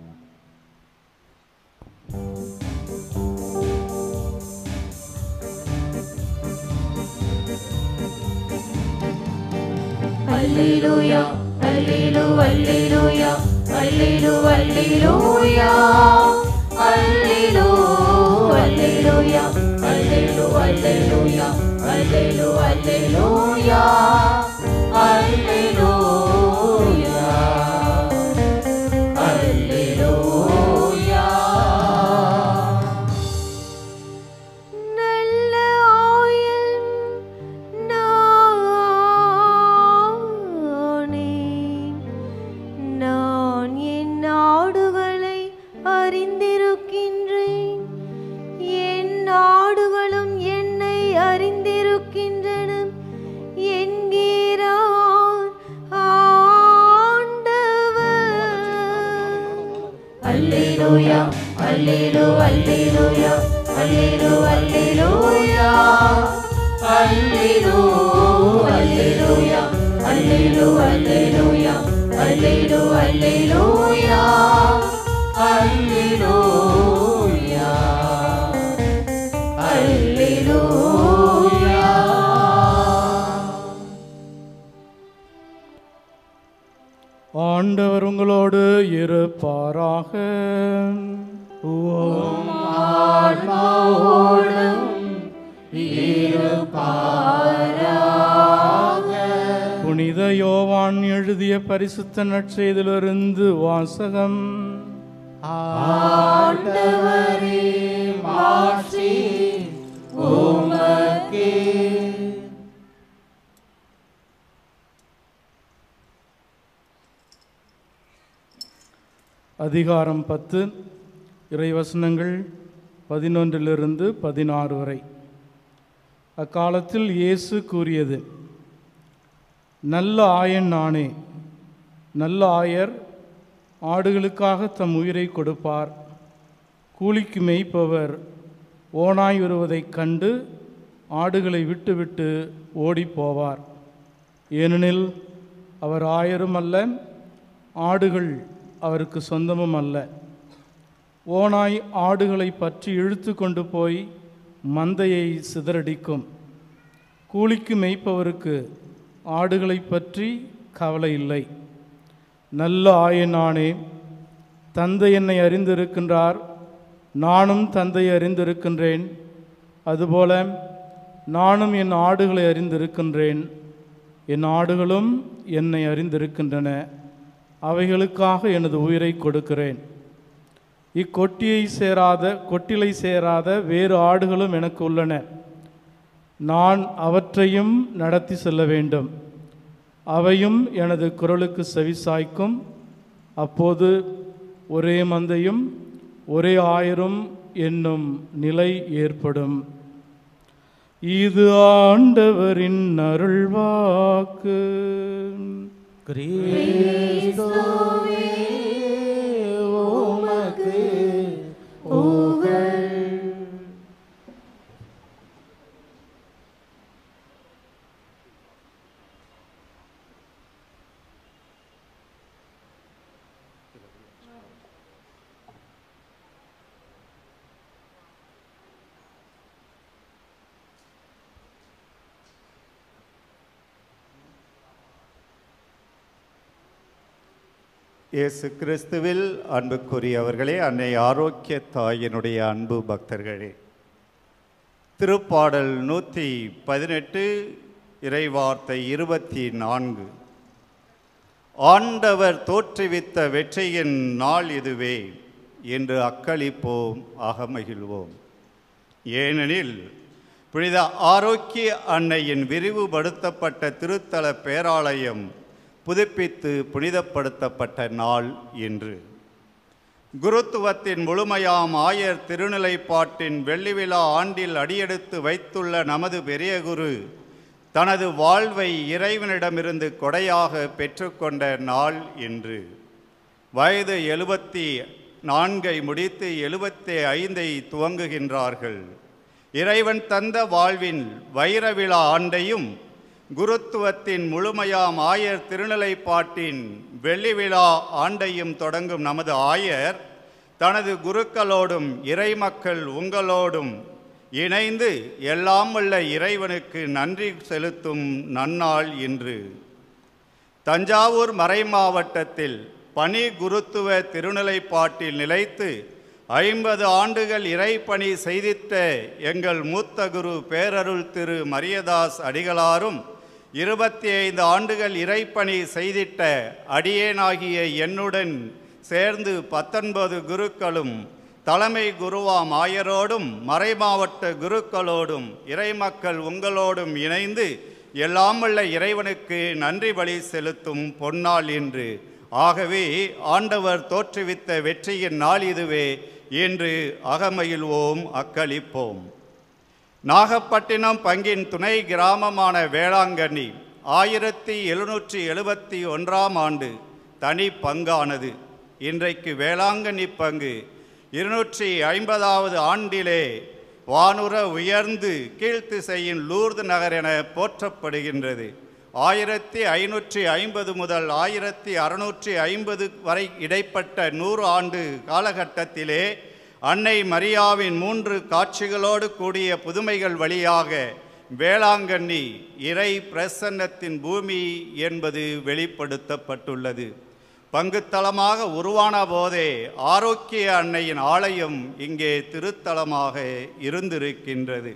அல்லேலூயா அல்லேலூ அல்லேலூயா அல்லேலூ அல்லேலூயா அல்லேலூ அல்லேலூயா அல்லேலூ அல்லேலூயா அல்லேலூ அல்லேலூயா அல்லேலூயா அல்லேலூயா நல்ல ஆயன் நானே நான் என் நாடுகளை அறிந்திருக்கின்றேன் என் நாடுகளும் என்னை அறிந்திருக்கின்றன என்கிறார் ஆண்டவர் அல்லேலூயா அல்லேலூ அல்லேலூயா அல்லேலூ அல்லேலூயா அல்லேலூ அல்லேலூயா அல்லேலூ அல்லேலூயா அல்லேலூ அல்லேலூயா அல்லேலூயா அல்லேலூயா ஆண்டவர் உங்களோடு இருப்பாராக ஓம் புனித யோவான் எழுதிய பரிசுத்த நற்செய்திலிருந்து வாசகம் அதிகாரம் பத்து இறைவசனங்கள் பதினொன்றிலிருந்து பதினாறு வரை அக்காலத்தில் இயேசு கூறியது நல்ல ஆயன் நானே நல்ல ஆயர் ஆடுகளுக்காக தம் உயிரை கொடுப்பார் கூலிக்கு மேய்ப்பவர் ஓனாய் வருவதைக் கண்டு ஆடுகளை விட்டுவிட்டு ஓடிப் போவார் ஏனெனில் அவர் ஆயரும் அல்ல ஆடுகள் அவருக்கு சொந்தமும் அல்ல ஓநாய் ஆடுகளை பற்றி இழுத்து கொண்டு போய் மந்தையை சிதறடிக்கும் கூலிக்கு மேய்ப்பவருக்கு ஆடுகளை பற்றி கவலை இல்லை நல்ல ஆயனானே தந்தை என்னை அறிந்திருக்கின்றார் நானும் தந்தையை அறிந்திருக்கின்றேன் அதுபோல நானும் என் ஆடுகளை அறிந்திருக்கின்றேன் என் ஆடுகளும் என்னை அறிந்திருக்கின்றன அவைகளுக்காக எனது உயிரை கொடுக்கிறேன் இக்கொட்டியை சேராத கொட்டிலை சேராத வேறு ஆடுகளும் எனக்கு உள்ளன நான் அவற்றையும் நடத்தி செல்ல வேண்டும் அவையும் எனது குரலுக்கு செவிசாய்க்கும் அப்போது ஒரே மந்தையும் ஒரே ஆயிரம் என்னும் நிலை ஏற்படும் இது ஆண்டவரின் அருள்வாக்கு கிறிஸ்துவே உமக்கு புகழ் இயேசு கிறிஸ்துவில் அன்புக்குரியவர்களே அன்னை ஆரோக்கிய தாயினுடைய அன்பு பக்தர்களே திருப்பாடல் நூற்றி பதினெட்டு இறைவார்த்தை இருபத்தி நான்கு ஆண்டவர் தோற்றுவித்த வெற்றியின் நாள் இதுவே என்று அக்களிப்போம் அகமகிழ்வோம் ஏனெனில் புனித ஆரோக்கிய அன்னையின் விரிவுபடுத்தப்பட்ட திருத்தல பேராலயம் புதுப்பித்து புனிதப்படுத்தப்பட்ட நாள் இன்று குருத்துவத்தின் முழுமையாம் ஆயர் திருநிலைப்பாட்டின் வெள்ளி விழா ஆண்டில் அடியெடுத்து வைத்துள்ள நமது பெரிய குரு தனது வாழ்வை இறைவனிடமிருந்து கொடையாக பெற்றுக்கொண்ட நாள் இன்று வயது எழுபத்தி நான்கை முடித்து எழுபத்தி ஐந்தை துவங்குகின்றார்கள் இறைவன் தந்த வாழ்வின் வைர விழா ஆண்டையும் குருத்துவத்தின் முழுமையாம் ஆயர் திருநிலைப்பாட்டின் வெள்ளி விழா ஆண்டையும் தொடங்கும் நமது ஆயர் தனது குருக்களோடும் இறைமக்கள் உங்களோடும் இணைந்து எல்லாம் உள்ள இறைவனுக்கு நன்றி செலுத்தும் நன்னாள் இன்று தஞ்சாவூர் மறைமாவட்டத்தில் பணி குருத்துவ திருநிலைப்பாட்டில் நிலைத்து ஐம்பது ஆண்டுகள் இறைப்பணி செய்திட்ட எங்கள் மூத்த குரு பேரருள் திரு மரியதாஸ் அடிகளாரும் இருபத்தி ஐந்து ஆண்டுகள் இறைப்பணி செய்திட்ட அடியேனாகிய என்னுடன் சேர்ந்து பத்தொன்பது குருக்களும் தலைமை குருவாம் ஆயரோடும் மறைமாவட்ட குருக்களோடும் இறைமக்கள் உங்களோடும் இணைந்து எல்லாம் வல்ல இறைவனுக்கு நன்றி பலி செலுத்தும் பொன்னாள் என்று ஆகவே ஆண்டவர் தோற்றுவித்த வெற்றியின் நாள் இதுவே என்று அகமகிழ்வோம் அக்களிப்போம் நாகப்பட்டினம் பங்கின் துணை கிராமமான வேளாங்கண்ணி ஆயிரத்தி எழுநூற்றி எழுபத்தி ஒன்றாம் ஆண்டு தனி பங்கானது இன்றைக்கு வேளாங்கண்ணி பங்கு இருநூற்றி ஐம்பதாவது ஆண்டிலே வானுர உயர்ந்து கீழ்த்திசையின் லூர்து நகர் என போற்றப்படுகின்றது ஆயிரத்தி ஐநூற்றி ஐம்பது முதல் ஆயிரத்தி அறுநூற்றி ஐம்பது வரை இடைப்பட்ட நூறு ஆண்டு காலகட்டத்திலே அன்னை மரியாவின் மூன்று காட்சிகளோடு கூடிய புதுமைகள் வழியாக வேளாங்கண்ணி இறை பிரசன்னத்தின் பூமி என்பது வெளிப்படுத்தப்பட்டுள்ளது பங்குத்தலமாக உருவான போதே ஆரோக்கிய அன்னையின் ஆலயம் இங்கே திருத்தலமாக இருந்திருக்கின்றது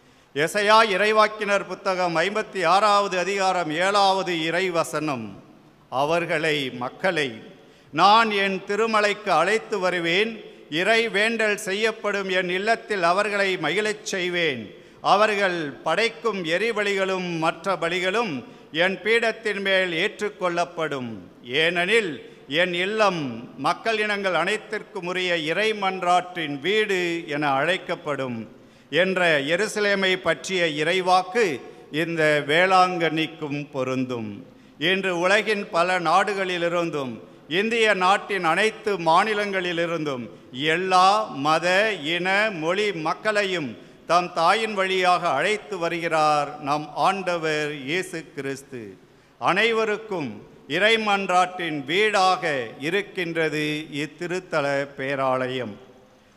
எசையா இறைவாக்கினர் புத்தகம் ஐம்பத்தி ஆறாவது அதிகாரம் ஏழாவது இறைவசனம் அவர்களை மக்களை நான் என் திருமலைக்கு அழைத்து வருவேன் இறை வேண்டல் செய்யப்படும் என் இல்லத்தில் அவர்களை மகிழச் செய்வேன் அவர்கள் படைக்கும் எரிபலிகளும் மற்ற பலிகளும் என் பீடத்தின் மேல் ஏற்றுக்கொள்ளப்படும் ஏனெனில் என் இல்லம் மக்கள் இனங்கள் அனைத்திற்கும் உரிய இறை மன்றாற்றின் வீடு என அழைக்கப்படும் என்ற எருசலேமை பற்றிய இறைவாக்கு இந்த வேளாங்கண்ணிக்கும் பொருந்தும் இன்று உலகின் பல நாடுகளிலிருந்தும் இந்திய நாட்டின் அனைத்து மாநிலங்களிலிருந்தும் எல்லா மத இன மொழி மக்களையும் தம் தாயின் வழியாக அழைத்து வருகிறார் நம் ஆண்டவர் இயேசு கிறிஸ்து அனைவருக்கும் இறைமன்றாட்டின் வீடாக இருக்கின்றது இத்திருத்தல பேராலயம்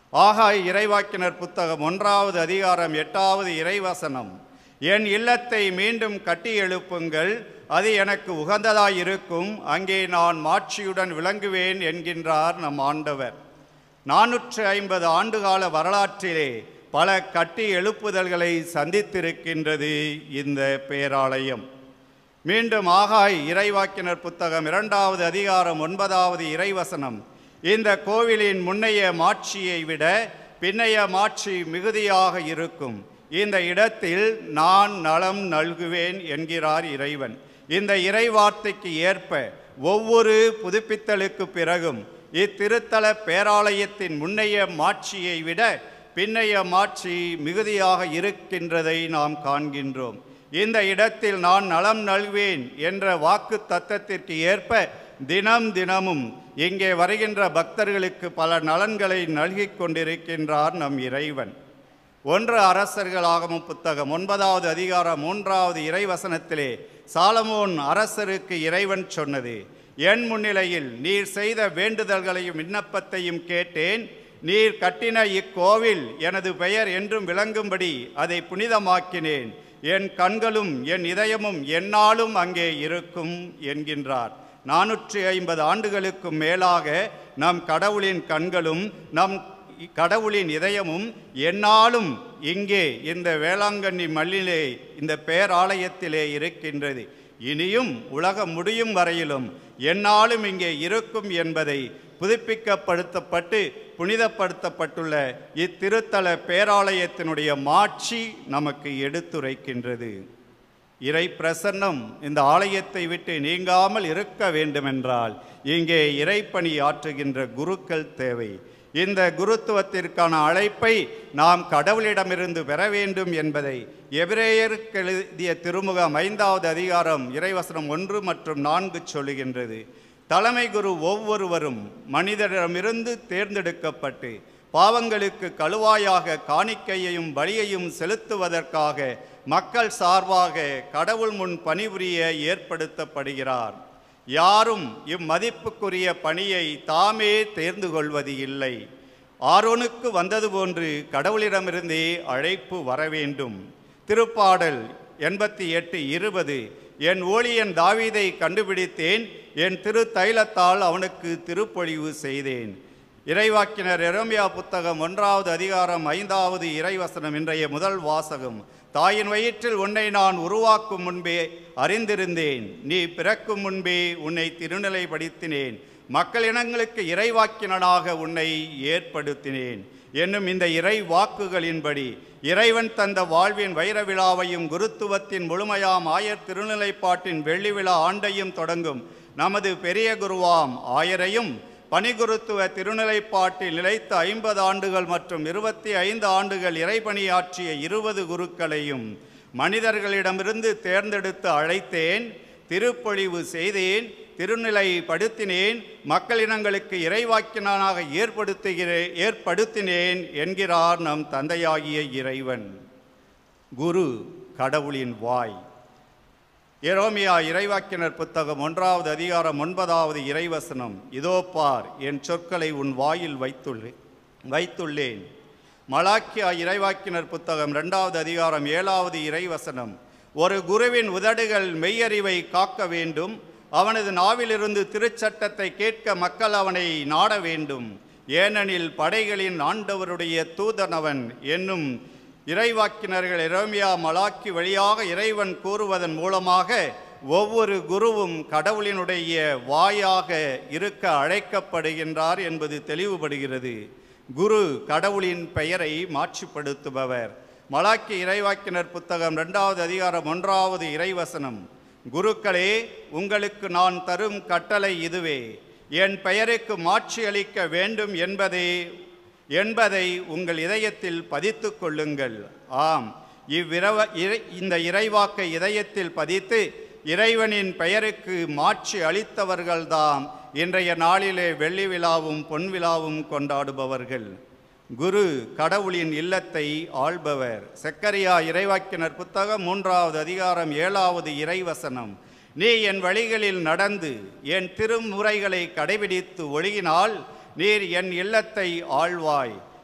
ஆகாய் இறைவாக்கினர் புத்தகம் ஒன்றாவது அதிகாரம் எட்டாவது இறைவசனம் என் இல்லத்தை மீண்டும் கட்டி எழுப்புங்கள் அது எனக்கு உகந்ததாயிருக்கும் அங்கே நான் மாட்சியுடன் விளங்குவேன் என்கின்றார் நம் ஆண்டவர் நானூற்று ஐம்பது ஆண்டுகால வரலாற்றிலே பல கட்டி எழுப்புதல்களை சந்தித்திருக்கின்றது இந்த பேராலயம் மீண்டும் ஆகாய் இறைவாக்கினர் புத்தகம் இரண்டாவது அதிகாரம் ஒன்பதாவது இறைவசனம் இந்த கோவிலின் முன்னைய மாட்சியை விட பின்னைய மாட்சி மிகுதியாக இருக்கும் இந்த இடத்தில் நான் நலம் நல்குவேன் என்கிறார் இறைவன் இந்த இறைவார்த்தைக்கு ஏற்ப ஒவ்வொரு புதுப்பித்தலுக்கு பிறகும் இத்திருத்தல பேராலயத்தின் முன்னைய மாட்சியை விட பின்னைய மாட்சி மிகுதியாக இருக்கின்றதை நாம் காண்கின்றோம் இந்த இடத்தில் நான் நலம் நல்வேன் என்ற வாக்கு தத்தத்திற்கு ஏற்ப தினம் தினமும் இங்கே வருகின்ற பக்தர்களுக்கு பல நலன்களை நல்கிக் கொண்டிருக்கின்றார் நம் இறைவன் ஒன்று அரசர்களாகமும் புத்தகம் ஒன்பதாவது அதிகாரம் மூன்றாவது இறைவசனத்திலே சாலமோன் அரசருக்கு இறைவன் சொன்னது என் முன்னிலையில் நீர் செய்த வேண்டுதல்களையும் விண்ணப்பத்தையும் கேட்டேன் நீர் கட்டின இக்கோவில் எனது பெயர் என்றும் விளங்கும்படி அதை புனிதமாக்கினேன் என் கண்களும் என் இதயமும் எந்நாளும் அங்கே இருக்கும் என்கின்றார் நானூற்றி ஐம்பது ஆண்டுகளுக்கும் மேலாக நம் கடவுளின் கண்களும் நம் கடவுளின் இதயமும் எந்நாளும் இங்கே இந்த வேளாங்கண்ணி மல்லிலே இந்த பேராலயத்திலே இருக்கின்றது இனியும் உலகம் முடியும் வரையிலும் எந்நாளும் இங்கே இருக்கும் என்பதை புதுப்பிக்கப்படுத்தப்பட்டு புனிதப்படுத்தப்பட்டுள்ள இத்திருத்தல பேராலயத்தினுடைய மாட்சி நமக்கு எடுத்துரைக்கின்றது இறை பிரசன்னம் இந்த ஆலயத்தை விட்டு நீங்காமல் இருக்க வேண்டுமென்றால் இங்கே இறைப்பணி ஆற்றுகின்ற குருக்கள் தேவை இந்த குருத்துவத்திற்கான அழைப்பை நாம் கடவுளிடமிருந்து பெற வேண்டும் என்பதை எபிரேயருக்கு எழுதிய திருமுகம் ஐந்தாவது அதிகாரம் இறைவசனம் ஒன்று மற்றும் நான்கு சொல்லுகின்றது தலைமை குரு ஒவ்வொருவரும் மனிதரிடமிருந்து தேர்ந்தெடுக்கப்பட்டு பாவங்களுக்கு கழுவாயாக காணிக்கையையும் பலியையும் செலுத்துவதற்காக மக்கள் சார்பாக கடவுள் முன் பணிபுரிய ஏற்படுத்தப்படுகிறார் யாரும் இம்மதிப்புக்குரிய பணியை தாமே தேர்ந்து கொள்வது இல்லை ஆரோனுக்கு வந்தது போன்று கடவுளிடமிருந்தே அழைப்பு வர வேண்டும் திருப்பாடல் எண்பத்தி எட்டு இருபது என் ஊழியன் தாவீதை கண்டுபிடித்தேன் என் திரு தைலத்தால் அவனுக்கு திருப்பொழிவு செய்தேன் இறைவாக்கினர் எரோமியா புத்தகம் ஒன்றாவது அதிகாரம் ஐந்தாவது இறைவசனம் இன்றைய முதல் வாசகம் தாயின் வயிற்றில் உன்னை நான் உருவாக்கும் முன்பே அறிந்திருந்தேன் நீ பிறக்கும் முன்பே உன்னை திருநிலைப்படுத்தினேன் மக்கள் இனங்களுக்கு இறைவாக்கினனாக உன்னை ஏற்படுத்தினேன் என்னும் இந்த இறை வாக்குகளின்படி இறைவன் தந்த வாழ்வின் வைர விழாவையும் குருத்துவத்தின் முழுமையாம் ஆயர் திருநிலைப்பாட்டின் வெள்ளி விழா ஆண்டையும் தொடங்கும் நமது பெரிய குருவாம் ஆயரையும் பணிகுருத்துவ திருநிலைப்பாட்டில் நிலைத்த ஐம்பது ஆண்டுகள் மற்றும் இருபத்தி ஐந்து ஆண்டுகள் இறைபணியாற்றிய இருபது குருக்களையும் மனிதர்களிடமிருந்து தேர்ந்தெடுத்து அழைத்தேன் திருப்பொழிவு செய்தேன் திருநிலைப்படுத்தினேன் மக்களினங்களுக்கு இறைவாக்கினானாக ஏற்படுத்துகிறேன் ஏற்படுத்தினேன் என்கிறார் நம் தந்தையாகிய இறைவன் குரு கடவுளின் வாய் எரோமியா இறைவாக்கினர் புத்தகம் ஒன்றாவது அதிகாரம் ஒன்பதாவது இறைவசனம் இதோ பார் என் சொற்களை உன் வாயில் வைத்துள்ளேன் வைத்துள்ளேன் மலாக்கியா இறைவாக்கினர் புத்தகம் இரண்டாவது அதிகாரம் ஏழாவது இறைவசனம் ஒரு குருவின் உதடுகள் மெய்யறிவை காக்க வேண்டும் அவனது நாவிலிருந்து திருச்சட்டத்தை கேட்க மக்கள் அவனை நாட வேண்டும் ஏனெனில் படைகளின் ஆண்டவருடைய தூதனவன் என்னும் இறைவாக்கினர்கள் எரோமியா மலாக்கி வழியாக இறைவன் கூறுவதன் மூலமாக ஒவ்வொரு குருவும் கடவுளினுடைய வாயாக இருக்க அழைக்கப்படுகின்றார் என்பது தெளிவுபடுகிறது குரு கடவுளின் பெயரை மாட்சிப்படுத்துபவர் மலாக்கி இறைவாக்கினர் புத்தகம் இரண்டாவது அதிகாரம் ஒன்றாவது இறைவசனம் குருக்களே உங்களுக்கு நான் தரும் கட்டளை இதுவே என் பெயருக்கு மாட்சி அளிக்க வேண்டும் என்பதே என்பதை உங்கள் இதயத்தில் பதித்து கொள்ளுங்கள் ஆம் இவ்விரவ இறை இந்த இறைவாக்கை இதயத்தில் பதித்து இறைவனின் பெயருக்கு மாட்சி அளித்தவர்கள்தாம் இன்றைய நாளிலே வெள்ளி விழாவும் பொன் விழாவும் கொண்டாடுபவர்கள் குரு கடவுளின் இல்லத்தை ஆள்பவர் செக்கரியா இறைவாக்கினர் புத்தகம் மூன்றாவது அதிகாரம் ஏழாவது இறைவசனம் நீ என் வழிகளில் நடந்து என் திருமுறைகளை கடைபிடித்து ஒழுகினால் நீர் என் இல்லத்தை ஆழ்வாய்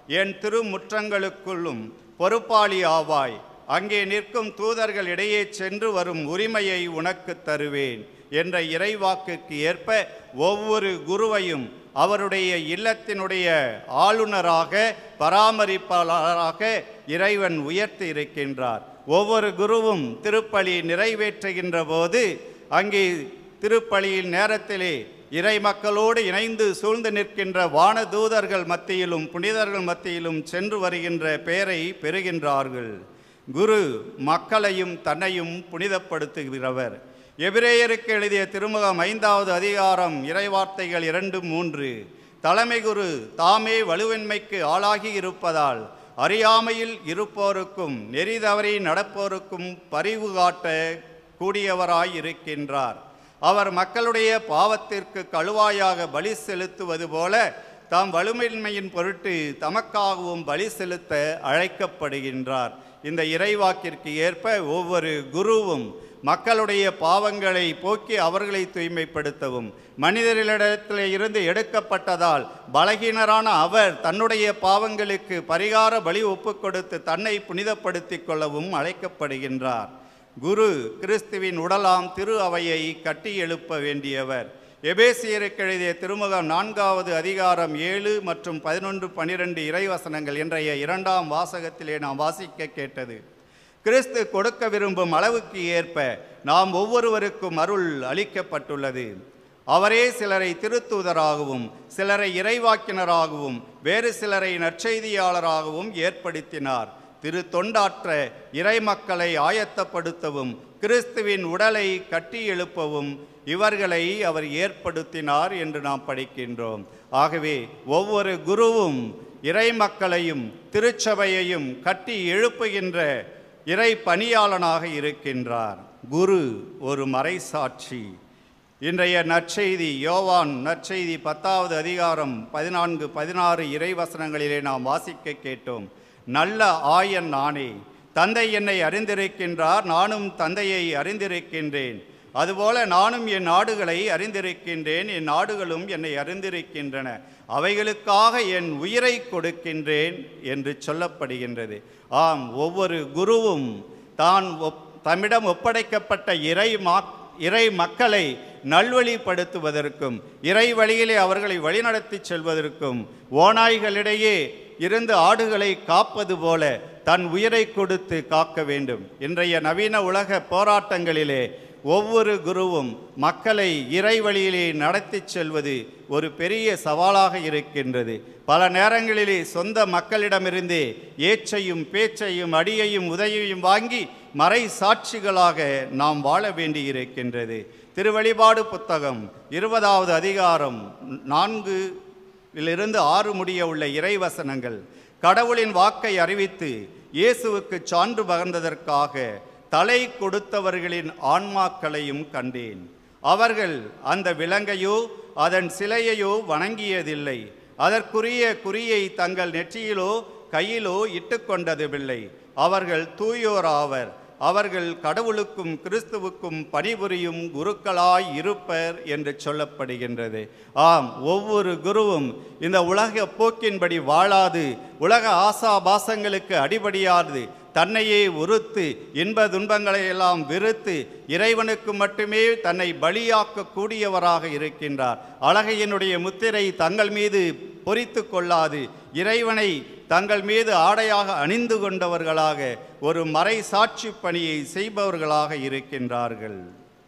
என் திருமுற்றங்களுக்குள்ளும் பொறுப்பாளி ஆவாய் அங்கே நிற்கும் தூதர்கள் இடையே சென்று வரும் உரிமையை உனக்கு தருவேன் என்ற இறைவாக்குக்கு ஏற்ப ஒவ்வொரு குருவையும் அவருடைய இல்லத்தினுடைய ஆளுநராக பராமரிப்பாளராக இறைவன் உயர்த்தி இருக்கின்றார் ஒவ்வொரு குருவும் திருப்பலி நிறைவேற்றுகின்ற போது அங்கே திருப்பலியின் நேரத்திலே இறை மக்களோடு இணைந்து சூழ்ந்து நிற்கின்ற வானதூதர்கள் மத்தியிலும் புனிதர்கள் மத்தியிலும் சென்று வருகின்ற பெயரை பெறுகின்றார்கள் குரு மக்களையும் தன்னையும் புனிதப்படுத்துகிறவர் எபிரேயருக்கு எழுதிய திருமுகம் ஐந்தாவது அதிகாரம் இறைவார்த்தைகள் இரண்டு மூன்று தலைமை குரு தாமே வலுவின்மைக்கு ஆளாகி இருப்பதால் அறியாமையில் இருப்போருக்கும் நெறி தவறி நடப்போருக்கும் பரிவு காட்ட கூடியவராய் இருக்கின்றார் அவர் மக்களுடைய பாவத்திற்கு கழுவாயாக பலி செலுத்துவது போல தாம் வலுமின்மையின் பொருட்டு தமக்காகவும் பலி செலுத்த அழைக்கப்படுகின்றார் இந்த இறைவாக்கிற்கு ஏற்ப ஒவ்வொரு குருவும் மக்களுடைய பாவங்களை போக்கி அவர்களை தூய்மைப்படுத்தவும் மனிதர்களிடத்தில் இருந்து எடுக்கப்பட்டதால் பலகீனரான அவர் தன்னுடைய பாவங்களுக்கு பரிகார பலி ஒப்புக் கொடுத்து தன்னை புனிதப்படுத்திக் கொள்ளவும் அழைக்கப்படுகின்றார் குரு கிறிஸ்துவின் உடலாம் திரு அவையை கட்டி எழுப்ப வேண்டியவர் எபேசியருக்கு எழுதிய திருமுகம் நான்காவது அதிகாரம் ஏழு மற்றும் பதினொன்று பனிரெண்டு இறைவசனங்கள் இன்றைய இரண்டாம் வாசகத்திலே நாம் வாசிக்க கேட்டது கிறிஸ்து கொடுக்க விரும்பும் அளவுக்கு ஏற்ப நாம் ஒவ்வொருவருக்கும் அருள் அளிக்கப்பட்டுள்ளது அவரே சிலரை திருத்தூதராகவும் சிலரை இறைவாக்கினராகவும் வேறு சிலரை நற்செய்தியாளராகவும் ஏற்படுத்தினார் திரு தொண்டாற்ற இறைமக்களை ஆயத்தப்படுத்தவும் கிறிஸ்துவின் உடலை கட்டி எழுப்பவும் இவர்களை அவர் ஏற்படுத்தினார் என்று நாம் படிக்கின்றோம் ஆகவே ஒவ்வொரு குருவும் இறைமக்களையும் திருச்சபையையும் கட்டி எழுப்புகின்ற இறை பணியாளனாக இருக்கின்றார் குரு ஒரு மறைசாட்சி இன்றைய நற்செய்தி யோவான் நற்செய்தி பத்தாவது அதிகாரம் பதினான்கு பதினாறு இறைவசனங்களிலே நாம் வாசிக்க கேட்டோம் நல்ல ஆயன் நானே தந்தை என்னை அறிந்திருக்கின்றார் நானும் தந்தையை அறிந்திருக்கின்றேன் அதுபோல நானும் என் நாடுகளை அறிந்திருக்கின்றேன் என் நாடுகளும் என்னை அறிந்திருக்கின்றன அவைகளுக்காக என் உயிரை கொடுக்கின்றேன் என்று சொல்லப்படுகின்றது ஆம் ஒவ்வொரு குருவும் தான் ஒப் தம்மிடம் ஒப்படைக்கப்பட்ட இறை மா இறை மக்களை நல்வழிப்படுத்துவதற்கும் இறை வழியிலே அவர்களை வழிநடத்தி செல்வதற்கும் ஓநாய்களிடையே இருந்து ஆடுகளை காப்பது போல தன் உயிரை கொடுத்து காக்க வேண்டும் இன்றைய நவீன உலக போராட்டங்களிலே ஒவ்வொரு குருவும் மக்களை இறை வழியிலே நடத்தி செல்வது ஒரு பெரிய சவாலாக இருக்கின்றது பல நேரங்களிலே சொந்த மக்களிடமிருந்தே ஏச்சையும் பேச்சையும் அடியையும் உதவியும் வாங்கி மறை சாட்சிகளாக நாம் வாழ வேண்டியிருக்கின்றது திருவழிபாடு புத்தகம் இருபதாவது அதிகாரம் நான்கு இலிருந்து ஆறு முடிய உள்ள இறைவசனங்கள் கடவுளின் வாக்கை அறிவித்து இயேசுவுக்கு சான்று பகர்ந்ததற்காக தலை கொடுத்தவர்களின் ஆன்மாக்களையும் கண்டேன் அவர்கள் அந்த விலங்கையோ அதன் சிலையையோ வணங்கியதில்லை அதற்குரிய குறியை தங்கள் நெற்றியிலோ கையிலோ இட்டுக்கொண்டதுமில்லை அவர்கள் தூயோராவர் அவர்கள் கடவுளுக்கும் கிறிஸ்துவுக்கும் பணிபுரியும் குருக்களாய் இருப்பர் என்று சொல்லப்படுகின்றது ஆம் ஒவ்வொரு குருவும் இந்த உலக போக்கின்படி வாழாது உலக ஆசாபாசங்களுக்கு அடிபடியாது தன்னையே உறுத்து இன்ப துன்பங்களை எல்லாம் வெறுத்து இறைவனுக்கு மட்டுமே தன்னை பலியாக்க கூடியவராக இருக்கின்றார் அழகையினுடைய முத்திரை தங்கள் மீது பொறித்து கொள்ளாது இறைவனை தங்கள் மீது ஆடையாக அணிந்து கொண்டவர்களாக ஒரு மறை சாட்சி பணியை செய்பவர்களாக இருக்கின்றார்கள்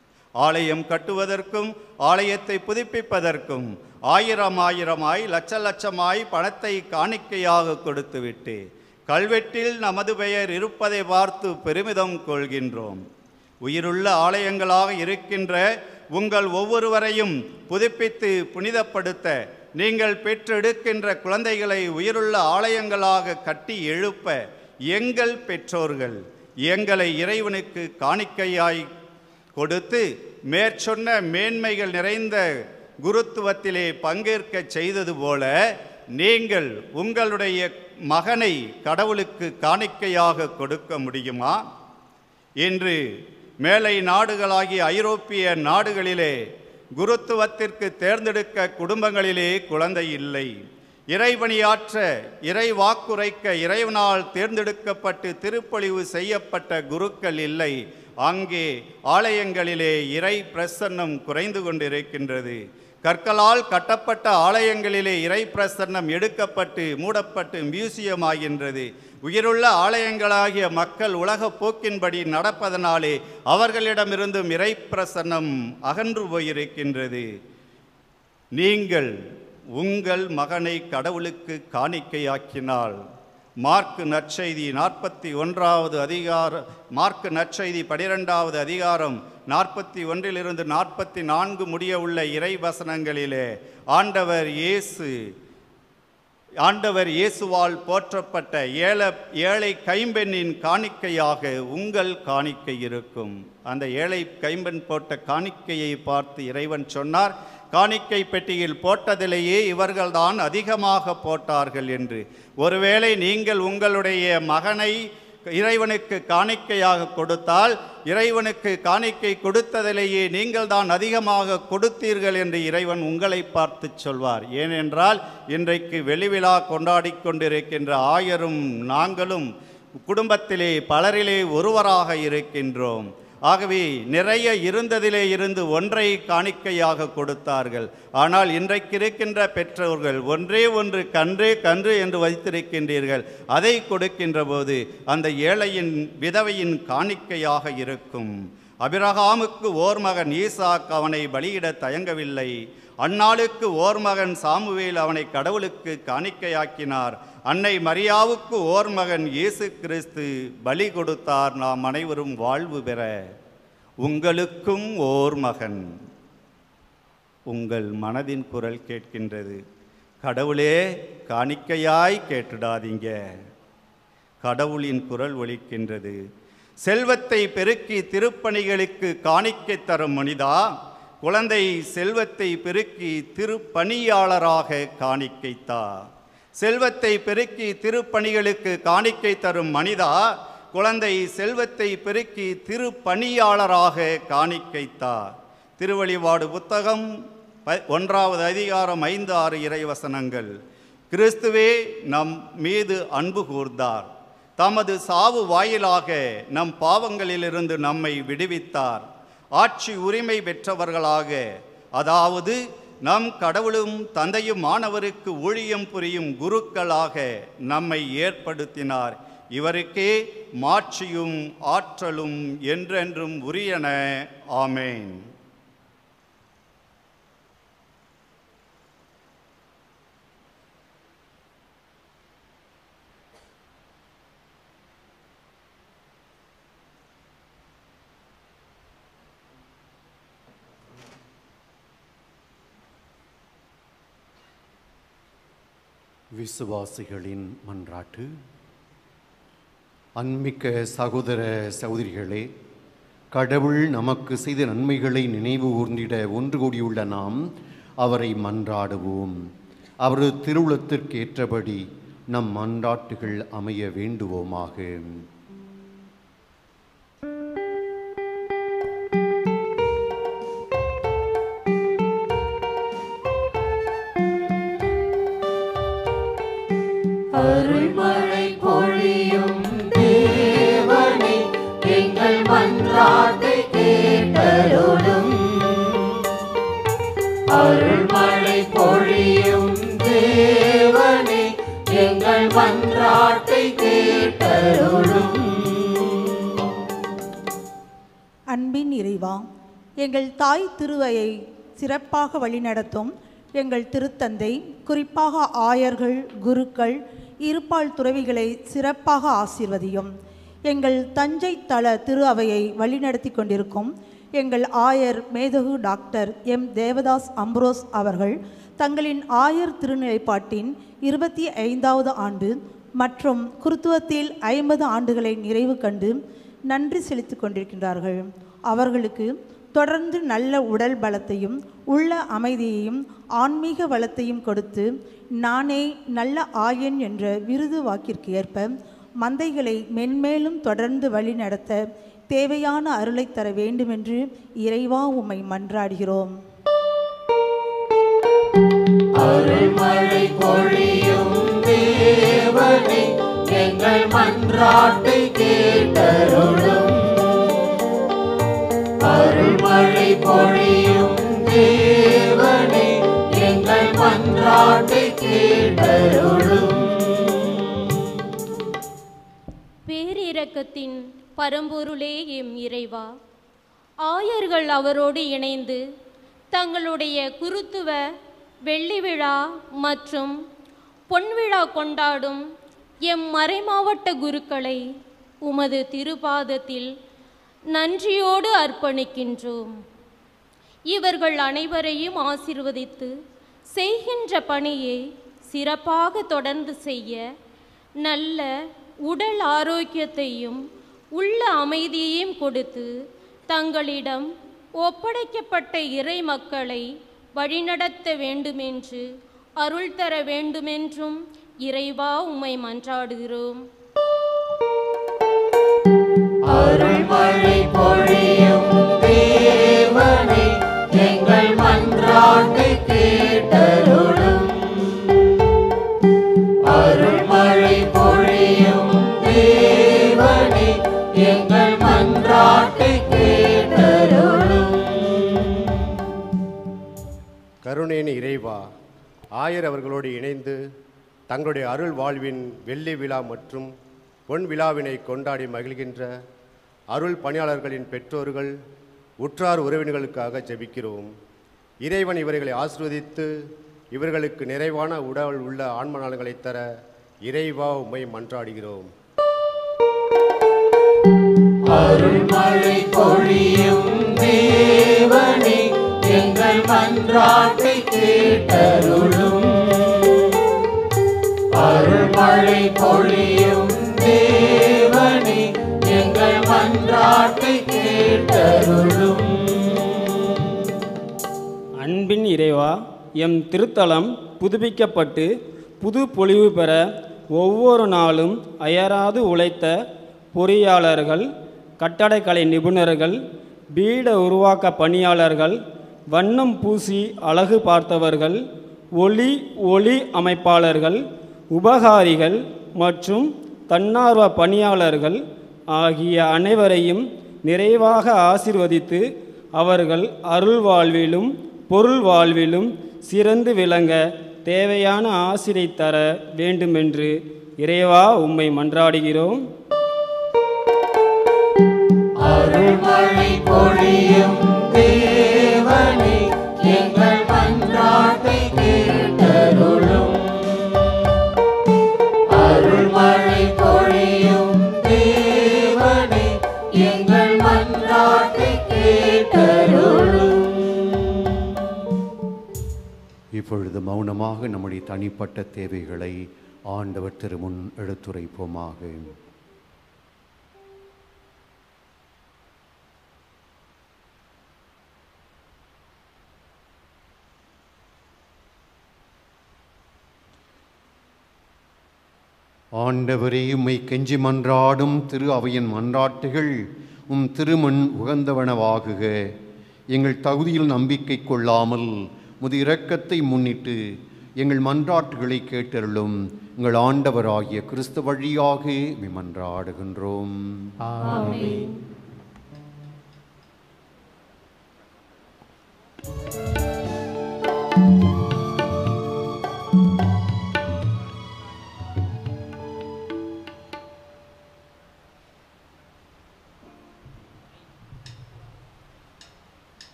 ஆலயம் கட்டுவதற்கும் ஆலயத்தை புதுப்பிப்பதற்கும் ஆயிரம் ஆயிரமாய் லட்ச லட்சமாய் பணத்தை காணிக்கையாக கொடுத்துவிட்டு கல்வெட்டில் நமது பெயர் இருப்பதை பார்த்து பெருமிதம் கொள்கின்றோம் உயிருள்ள ஆலயங்களாக இருக்கின்ற உங்கள் ஒவ்வொருவரையும் புதுப்பித்து புனிதப்படுத்த நீங்கள் பெற்றெடுக்கின்ற குழந்தைகளை உயிருள்ள ஆலயங்களாக கட்டி எழுப்ப எங்கள் பெற்றோர்கள் எங்களை இறைவனுக்கு காணிக்கையாய் கொடுத்து மேற்சொன்ன மேன்மைகள் நிறைந்த குருத்துவத்திலே பங்கேற்க செய்தது போல நீங்கள் உங்களுடைய மகனை கடவுளுக்கு காணிக்கையாக கொடுக்க முடியுமா இன்று மேலை நாடுகளாகிய ஐரோப்பிய நாடுகளிலே குருத்துவத்திற்கு தேர்ந்தெடுக்க குடும்பங்களிலே குழந்தை இல்லை இறைபணியாற்ற இறை வாக்குரைக்க இறைவனால் தேர்ந்தெடுக்கப்பட்டு திருப்பொழிவு செய்யப்பட்ட குருக்கள் இல்லை அங்கே ஆலயங்களிலே இறை பிரசன்னம் குறைந்து கொண்டிருக்கின்றது கற்களால் கட்டப்பட்ட ஆலயங்களிலே இறை பிரசன்னம் எடுக்கப்பட்டு மூடப்பட்டு மியூசியம் ஆகின்றது உயிருள்ள ஆலயங்களாகிய மக்கள் உலக போக்கின்படி நடப்பதனாலே அவர்களிடமிருந்தும் இறை பிரசன்னம் அகன்று போயிருக்கின்றது நீங்கள் உங்கள் மகனை கடவுளுக்கு காணிக்கையாக்கினால் மார்க்கு நற்செய்தி நாற்பத்தி ஒன்றாவது அதிகார மார்க்கு நற்செய்தி பனிரெண்டாவது அதிகாரம் நாற்பத்தி ஒன்றிலிருந்து நாற்பத்தி நான்கு முடிய உள்ள இறை வசனங்களிலே ஆண்டவர் இயேசு ஆண்டவர் இயேசுவால் போற்றப்பட்ட ஏழ ஏழை கைம்பெண்ணின் காணிக்கையாக உங்கள் காணிக்கை இருக்கும் அந்த ஏழை கைம்பெண் போட்ட காணிக்கையை பார்த்து இறைவன் சொன்னார் காணிக்கை பெட்டியில் போட்டதிலேயே இவர்கள்தான் அதிகமாக போட்டார்கள் என்று ஒருவேளை நீங்கள் உங்களுடைய மகனை இறைவனுக்கு காணிக்கையாக கொடுத்தால் இறைவனுக்கு காணிக்கை கொடுத்ததிலேயே நீங்கள் தான் அதிகமாக கொடுத்தீர்கள் என்று இறைவன் உங்களை பார்த்து சொல்வார் ஏனென்றால் இன்றைக்கு வெளிவிழா கொண்டாடி கொண்டிருக்கின்ற ஆயரும் நாங்களும் குடும்பத்திலே பலரிலே ஒருவராக இருக்கின்றோம் ஆகவே நிறைய இருந்ததிலே இருந்து ஒன்றை காணிக்கையாக கொடுத்தார்கள் ஆனால் இன்றைக்கு இருக்கின்ற பெற்றோர்கள் ஒன்றே ஒன்று கன்றே கன்று என்று வைத்திருக்கின்றீர்கள் அதை கொடுக்கின்ற போது அந்த ஏழையின் விதவையின் காணிக்கையாக இருக்கும் அபிரகாமுக்கு ஓர் மகன் ஈசாக் அவனை பலியிட தயங்கவில்லை அந்நாளுக்கு ஓர் மகன் சாமுவேல் அவனை கடவுளுக்கு காணிக்கையாக்கினார் அன்னை மரியாவுக்கு ஓர் மகன் இயேசு கிறிஸ்து பலி கொடுத்தார் நாம் அனைவரும் வாழ்வு பெற உங்களுக்கும் ஓர் மகன் உங்கள் மனதின் குரல் கேட்கின்றது கடவுளே காணிக்கையாய் கேட்டுடாதீங்க கடவுளின் குரல் ஒலிக்கின்றது செல்வத்தை பெருக்கி திருப்பணிகளுக்கு காணிக்கை தரும் மனிதா குழந்தை செல்வத்தை பெருக்கி திருப்பணியாளராக காணிக்கைத்தா செல்வத்தை பெருக்கி திருப்பணிகளுக்கு காணிக்கை தரும் மனிதா குழந்தை செல்வத்தை பெருக்கி திருப்பணியாளராக காணிக்கைத்தா திருவழிபாடு புத்தகம் ப- ஒன்றாவது அதிகாரம் ஐந்து ஆறு இறைவசனங்கள் கிறிஸ்துவே நம் மீது அன்பு கூர்ந்தார் தமது சாவு வாயிலாக நம் பாவங்களிலிருந்து நம்மை விடுவித்தார் ஆட்சி உரிமை பெற்றவர்களாக அதாவது நம் கடவுளும் தந்தையும் மாணவருக்கு ஊழியம் புரியும் குருக்களாக நம்மை ஏற்படுத்தினார் இவருக்கே மாட்சியும் ஆற்றலும் என்றென்றும் உரியன ஆமேன் விசுவாசிகளின் மன்றாட்டு அன்மிக்க சகோதர சகோதரிகளே கடவுள் நமக்கு செய்த நன்மைகளை நினைவு கூர்ந்திட ஒன்று கூடியுள்ள நாம் அவரை மன்றாடுவோம் அவரது திருவுளத்திற்கு ஏற்றபடி நம் மன்றாட்டுகள் அமைய வேண்டுவோமாக அருள்மழை பொழியும் தேவனே எங்கள் மன்றாட்டை கேட்டருளும் அருள்மழை பொழியும் தேவனே எங்கள் மன்றாட்டை கேட்டருளும் அன்பின் இறைவா எங்கள் தாய் திருவையை சிறப்பாக வழிநடத்தும் எங்கள் திருத்தந்தை குறிப்பாக ஆயர்கள் குருக்கள் இருப்பால் துறவிகளை சிறப்பாக ஆசீர்வதியும் எங்கள் தஞ்சை தல திரு அவையை வழிநடத்தி கொண்டிருக்கும் எங்கள் ஆயர் மேதகு டாக்டர் எம் தேவதாஸ் அம்ப்ரோஸ் அவர்கள் தங்களின் ஆயர் திருநிலைப்பாட்டின் இருபத்தி ஐந்தாவது ஆண்டு மற்றும் குருத்துவத்தில் ஐம்பது ஆண்டுகளை நிறைவு கண்டு நன்றி செலுத்திக் கொண்டிருக்கின்றார்கள் அவர்களுக்கு தொடர்ந்து நல்ல உடல் பலத்தையும் உள்ள அமைதியையும் ஆன்மீக வளத்தையும் கொடுத்து நானே நல்ல ஆயன் என்ற விருது வாக்கிற்கு ஏற்ப மந்தைகளை மென்மேலும் தொடர்ந்து வழி நடத்த தேவையான அருளை தர வேண்டுமென்று இறைவா உம்மை மன்றாடுகிறோம் அருள்மழை பொழியும் தேவனே எங்கள் மன்றாட்டை கேட்டருளும் அருள்மழை பொழியும் தேவனே எங்கள் மன்றாட்டை கேட்டருளும் பேரிரக்கத்தின் பரம்பொருளே எம் இறைவா ஆயர்கள் அவரோடு இணைந்து தங்களுடைய குருத்துவ வெள்ளி விழா மற்றும் பொன்விழா கொண்டாடும் எம் மறைமாவட்ட குருக்களை உமது திருப்பாதத்தில் நன்றியோடு அர்ப்பணிக்கின்றோம் இவர்கள் அனைவரையும் ஆசிர்வதித்து செய்கின்ற பணியை சிறப்பாக தொடர்ந்து செய்ய நல்ல உடல் ஆரோக்கியத்தையும் உள்ள அமைதியையும் கொடுத்து தங்களிடம் ஒப்படைக்கப்பட்ட இறை மக்களை வழிநடத்த வேண்டுமென்று அருள் தர வேண்டுமென்றும் இறைவா உம்மை மன்றாடுகிறோம் அருள்மழை பொழியும் தேவனே எங்கள் மன்றாட்டை கேட்டருளும் அருள்மழை பொழியும் தேவனே எங்கள் மன்றாட்டை கேட்டருளும் கருணேன் இறைவா ஆயர் அவர்களோடு இணைந்து தங்களுடைய அருள் வாழ்வின் வெள்ளி விழா மற்றும் பொன் விழாவினை கொண்டாடி மகிழ்கின்ற அருள் பணியாளர்களின் பெற்றோர்கள் உற்றார் உறவினர்களுக்காக ஜெபிக்கிறோம் இறைவன் இவர்களை ஆசிர்வதித்து இவர்களுக்கு நிறைவான உடல் உள்ள ஆன்ம நலங்களை தர இறைவா உம்மை மன்றாடுகிறோம் அருள்மழை பொழியும் தேவனே எங்கள் மன்றாட்டை கேட்டருளும் அருள்மழை பொழியும் தேவனே எங்கள் மன்றாட்டை கேட்டருளும் அன்பின் இறைவா எம் திருத்தலம் புதுப்பிக்கப்பட்டு புது பொலிவு பெற ஒவ்வொரு நாளும் அயராது உழைத்த பொறியாளர்கள் கட்டடக்கலை நிபுணர்கள் பீட உருவாக்க பணியாளர்கள் வண்ணம் பூசி அழகு பார்த்தவர்கள் ஒளி ஒளி அமைப்பாளர்கள் உபகாரிகள் மற்றும் தன்னார்வ பணியாளர்கள் ஆகிய அனைவரையும் நிறைவாக ஆசிர்வதித்து அவர்கள் அருள் வாழ்விலும் பொருள் வாழ்விலும் சிறந்து விளங்க தேவையான ஆசிரை தர வேண்டுமென்று இறைவா உம்மை மன்றாடுகிறோம் அருள்மழை பொழியும் தேவனே எங்கள் மன்றாட்டை கேட்டருளும் அருள்மழை பொழியும் தேவனே எங்கள் மன்றாட்டை கேட்டருளும் இப்பொழுது மௌனமாக நம்முடைய தனிப்பட்ட தேவைகளை ஆண்டவர் திருமுன் எடுத்துரைப்போமாக ஆண்டவரே உம்மை கெஞ்சி மன்றாடும் திரு அவையின் மன்றாட்டுகள் உம் திருமண் உகந்தவனவாகுக எங்கள் தகுதியில் நம்பிக்கை கொள்ளாமல் முது இரக்கத்தை முன்னிட்டு எங்கள் மன்றாட்டுகளை கேட்டருளும் எங்கள் ஆண்டவராகிய கிறிஸ்து வழியாக உம்மை மன்றாடுகின்றோம் ஆமென்.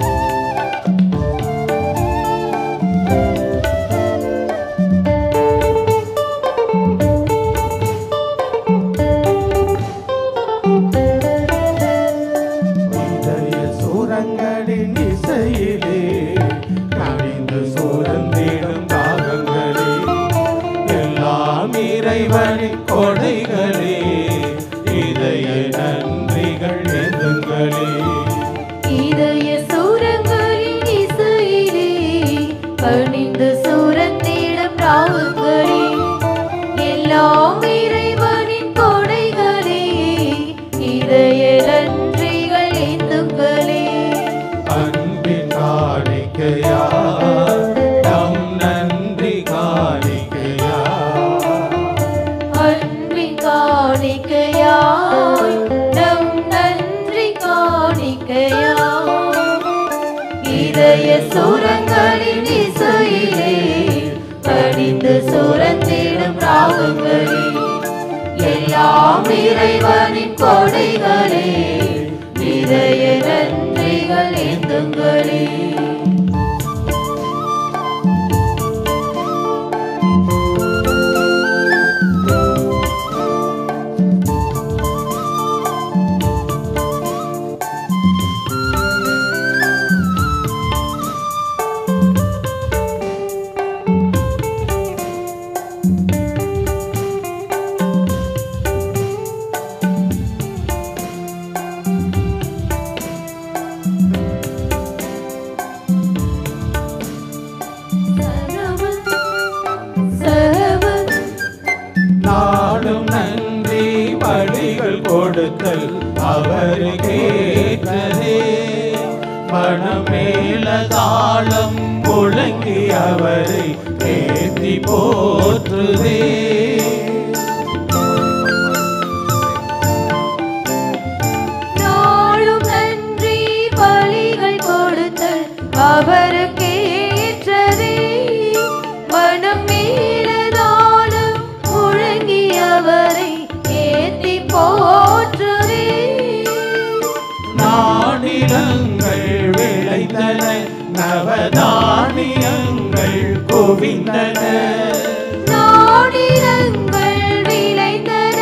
ஆ இதய சுரங்களின் இசையிலே கடிந்து சுரந்திடும் ராகங்களே எல்லாம் இறைவனின் கொடைகளே இதய நன்றிகள் ஏந்துங்களே நாடும் நன்றி பலிகள் கொடுத்தல் அவருக்கேற்றதே மனமேல தாளம் முழங்கி அவரை ஏற்றி போற்றுதே நாளும் நன்றி பலிகள் கொடுத்தல் அவருக்கு ஏற்றதே மனம் மீறதாலும் முழங்கி அவரை ஏத்தி போற்றுதே நாடிலங்கள் விளைந்தன நவதானியங்கள் குவிந்தன நாடிரங்கள் விளைந்தன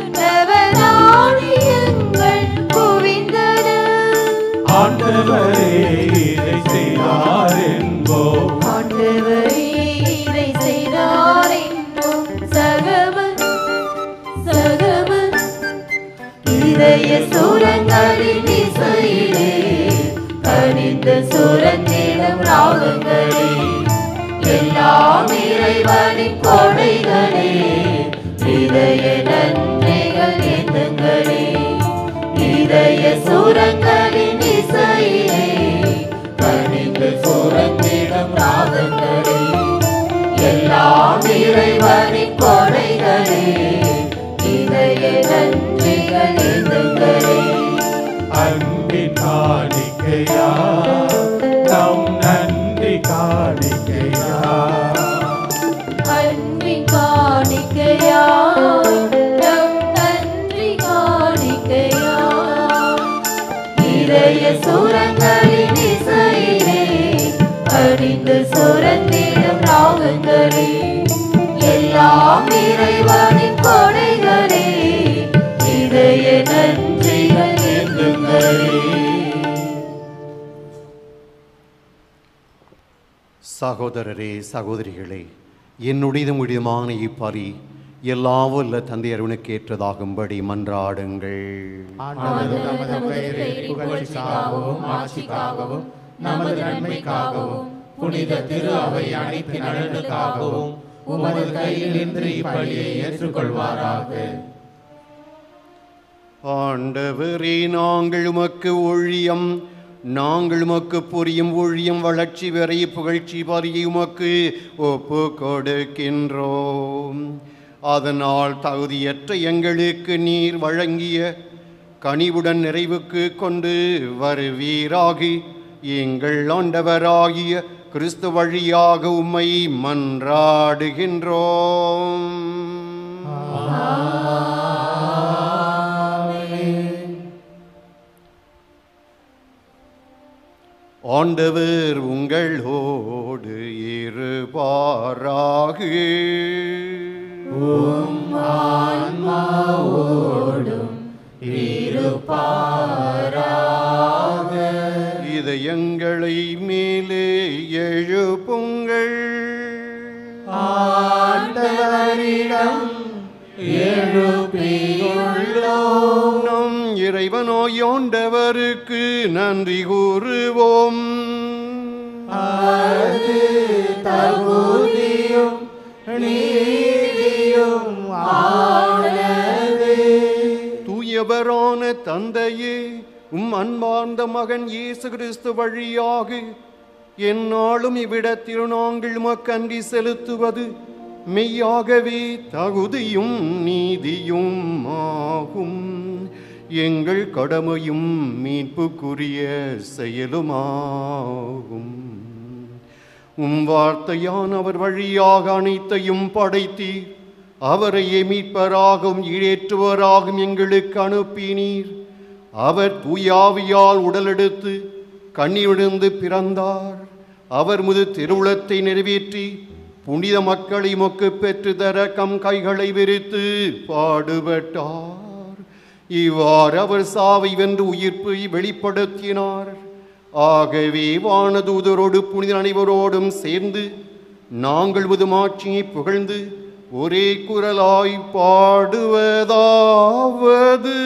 நவதானியங்கள் குவிந்தன ஆண்டவரே இதை செய்தார் என்போம் ஆண்டவரே இதை செய்தார் என்னும் சகமன் சகமன் இதய சூரங்களின் இசையிலே கனிந்த சுரந்திடும் ராகங்களே எல்லாம் இறைவனின் கொடைகளே இதய நன்றிகள் ஏந்துங்களே இதய சூரங்களின் இசையிலே கனிந்து சுரந்திடும் ராகங்களே எல்லாம் இறைவனின் கொடைகளே இதய நன்றிகள் ஏந்துங்களே அன்பின் காணிக்கையா நம் நன்றி காணிக்கையா அன்பின் காணிக்கையா நம் நன்றி காணிக்கையா இதய சுரங்களின் இசையிலே அடிந்து சுரந்திடும் ராகங்களே எல்லாம் இறைவனின் கொடைகளே இதய நன்றிகள் ஏந்துங்களே சகோதரரே சகோதரிகளே என்னுடையது முடியுமான இப்பறி எல்லா வல்ல தந்தை அருவனுக்கு ஏற்றதாகும்படி மன்றாடுங்கள் ஆண்டவர் தமது பெயரை புகழ்ச்சிக்காகவும் ஆட்சிக்காகவும் நமது நன்மைக்காகவும் புனித திரு அவை அனைத்து நலனுக்காகவும் உமது கையில் நின்று இப்பலியை ஏற்றுக்கொள்வாராக ஆண்டவரே நாங்கள் உமக்கு ஒழியம் நாங்கள் உமக்கு புரியும் ஒழியம் வளர்ச்சி வரை புகழ்ச்சி பறியை உமக்கு ஒப்பு கொடுக்கின்றோம் அதனால் தகுதியற்ற எங்களுக்கு நீர் வழங்கிய கனிவுடன் நிறைவுக்கு கொண்டு வருவீராகி எங்கள் ஆண்டவராகிய கிறிஸ்து வழியாக உம்மை மன்றாடுகின்றோம் ஆண்டவர் உங்களோடு இருப்பாராக இதயங்களை மேலே எழுப்புங்கள் ஆண்டவரிடம் எழுப்பியுள்ளோம் நம் இறைவனோயாண்டவருக்கு நன்றி கூறுவோம் அது தகுதியும் நீதியும் ஆனதே தூயவரான தந்தையே உம் அன்பார்ந்த மகன் இயேசு கிறிஸ்து வழியாக எந்நாளும் இவ்விடத்தில் நாங்கள் மக்கன்றி செலுத்துவது மெய்யாகவே தகுதியும் நீதியும் ஆகும் எங்கள் கடமையும் மீட்புக்குரிய செயலுமாகும் உம் வார்த்தையான் அவர் வழியாக அனைத்தையும் படைத்தீர் அவரையே மீட்பராகவும் ஈழேற்றுவராகவும் எங்களுக்கு அனுப்பினீர் அவர் தூயாவியால் உடலெடுத்து கண்ணிவிழுந்து பிறந்தார் அவர் முது திருவுளத்தை நிறைவேற்றி புனித மக்களை மொக்கு பெற்று தர கம் கைகளை விரித்து பாடுபட்டார் இவ்வாறு அவர் சாவை வென்று உயிர்ப்பை வெளிப்படுத்தினார் ஆகவே வானதூதரோடு புனித அனைவரோடும் சேர்ந்து நாங்கள் முதுமாட்சியை புகழ்ந்து ஒரே குரலாய் பாடுவதாவது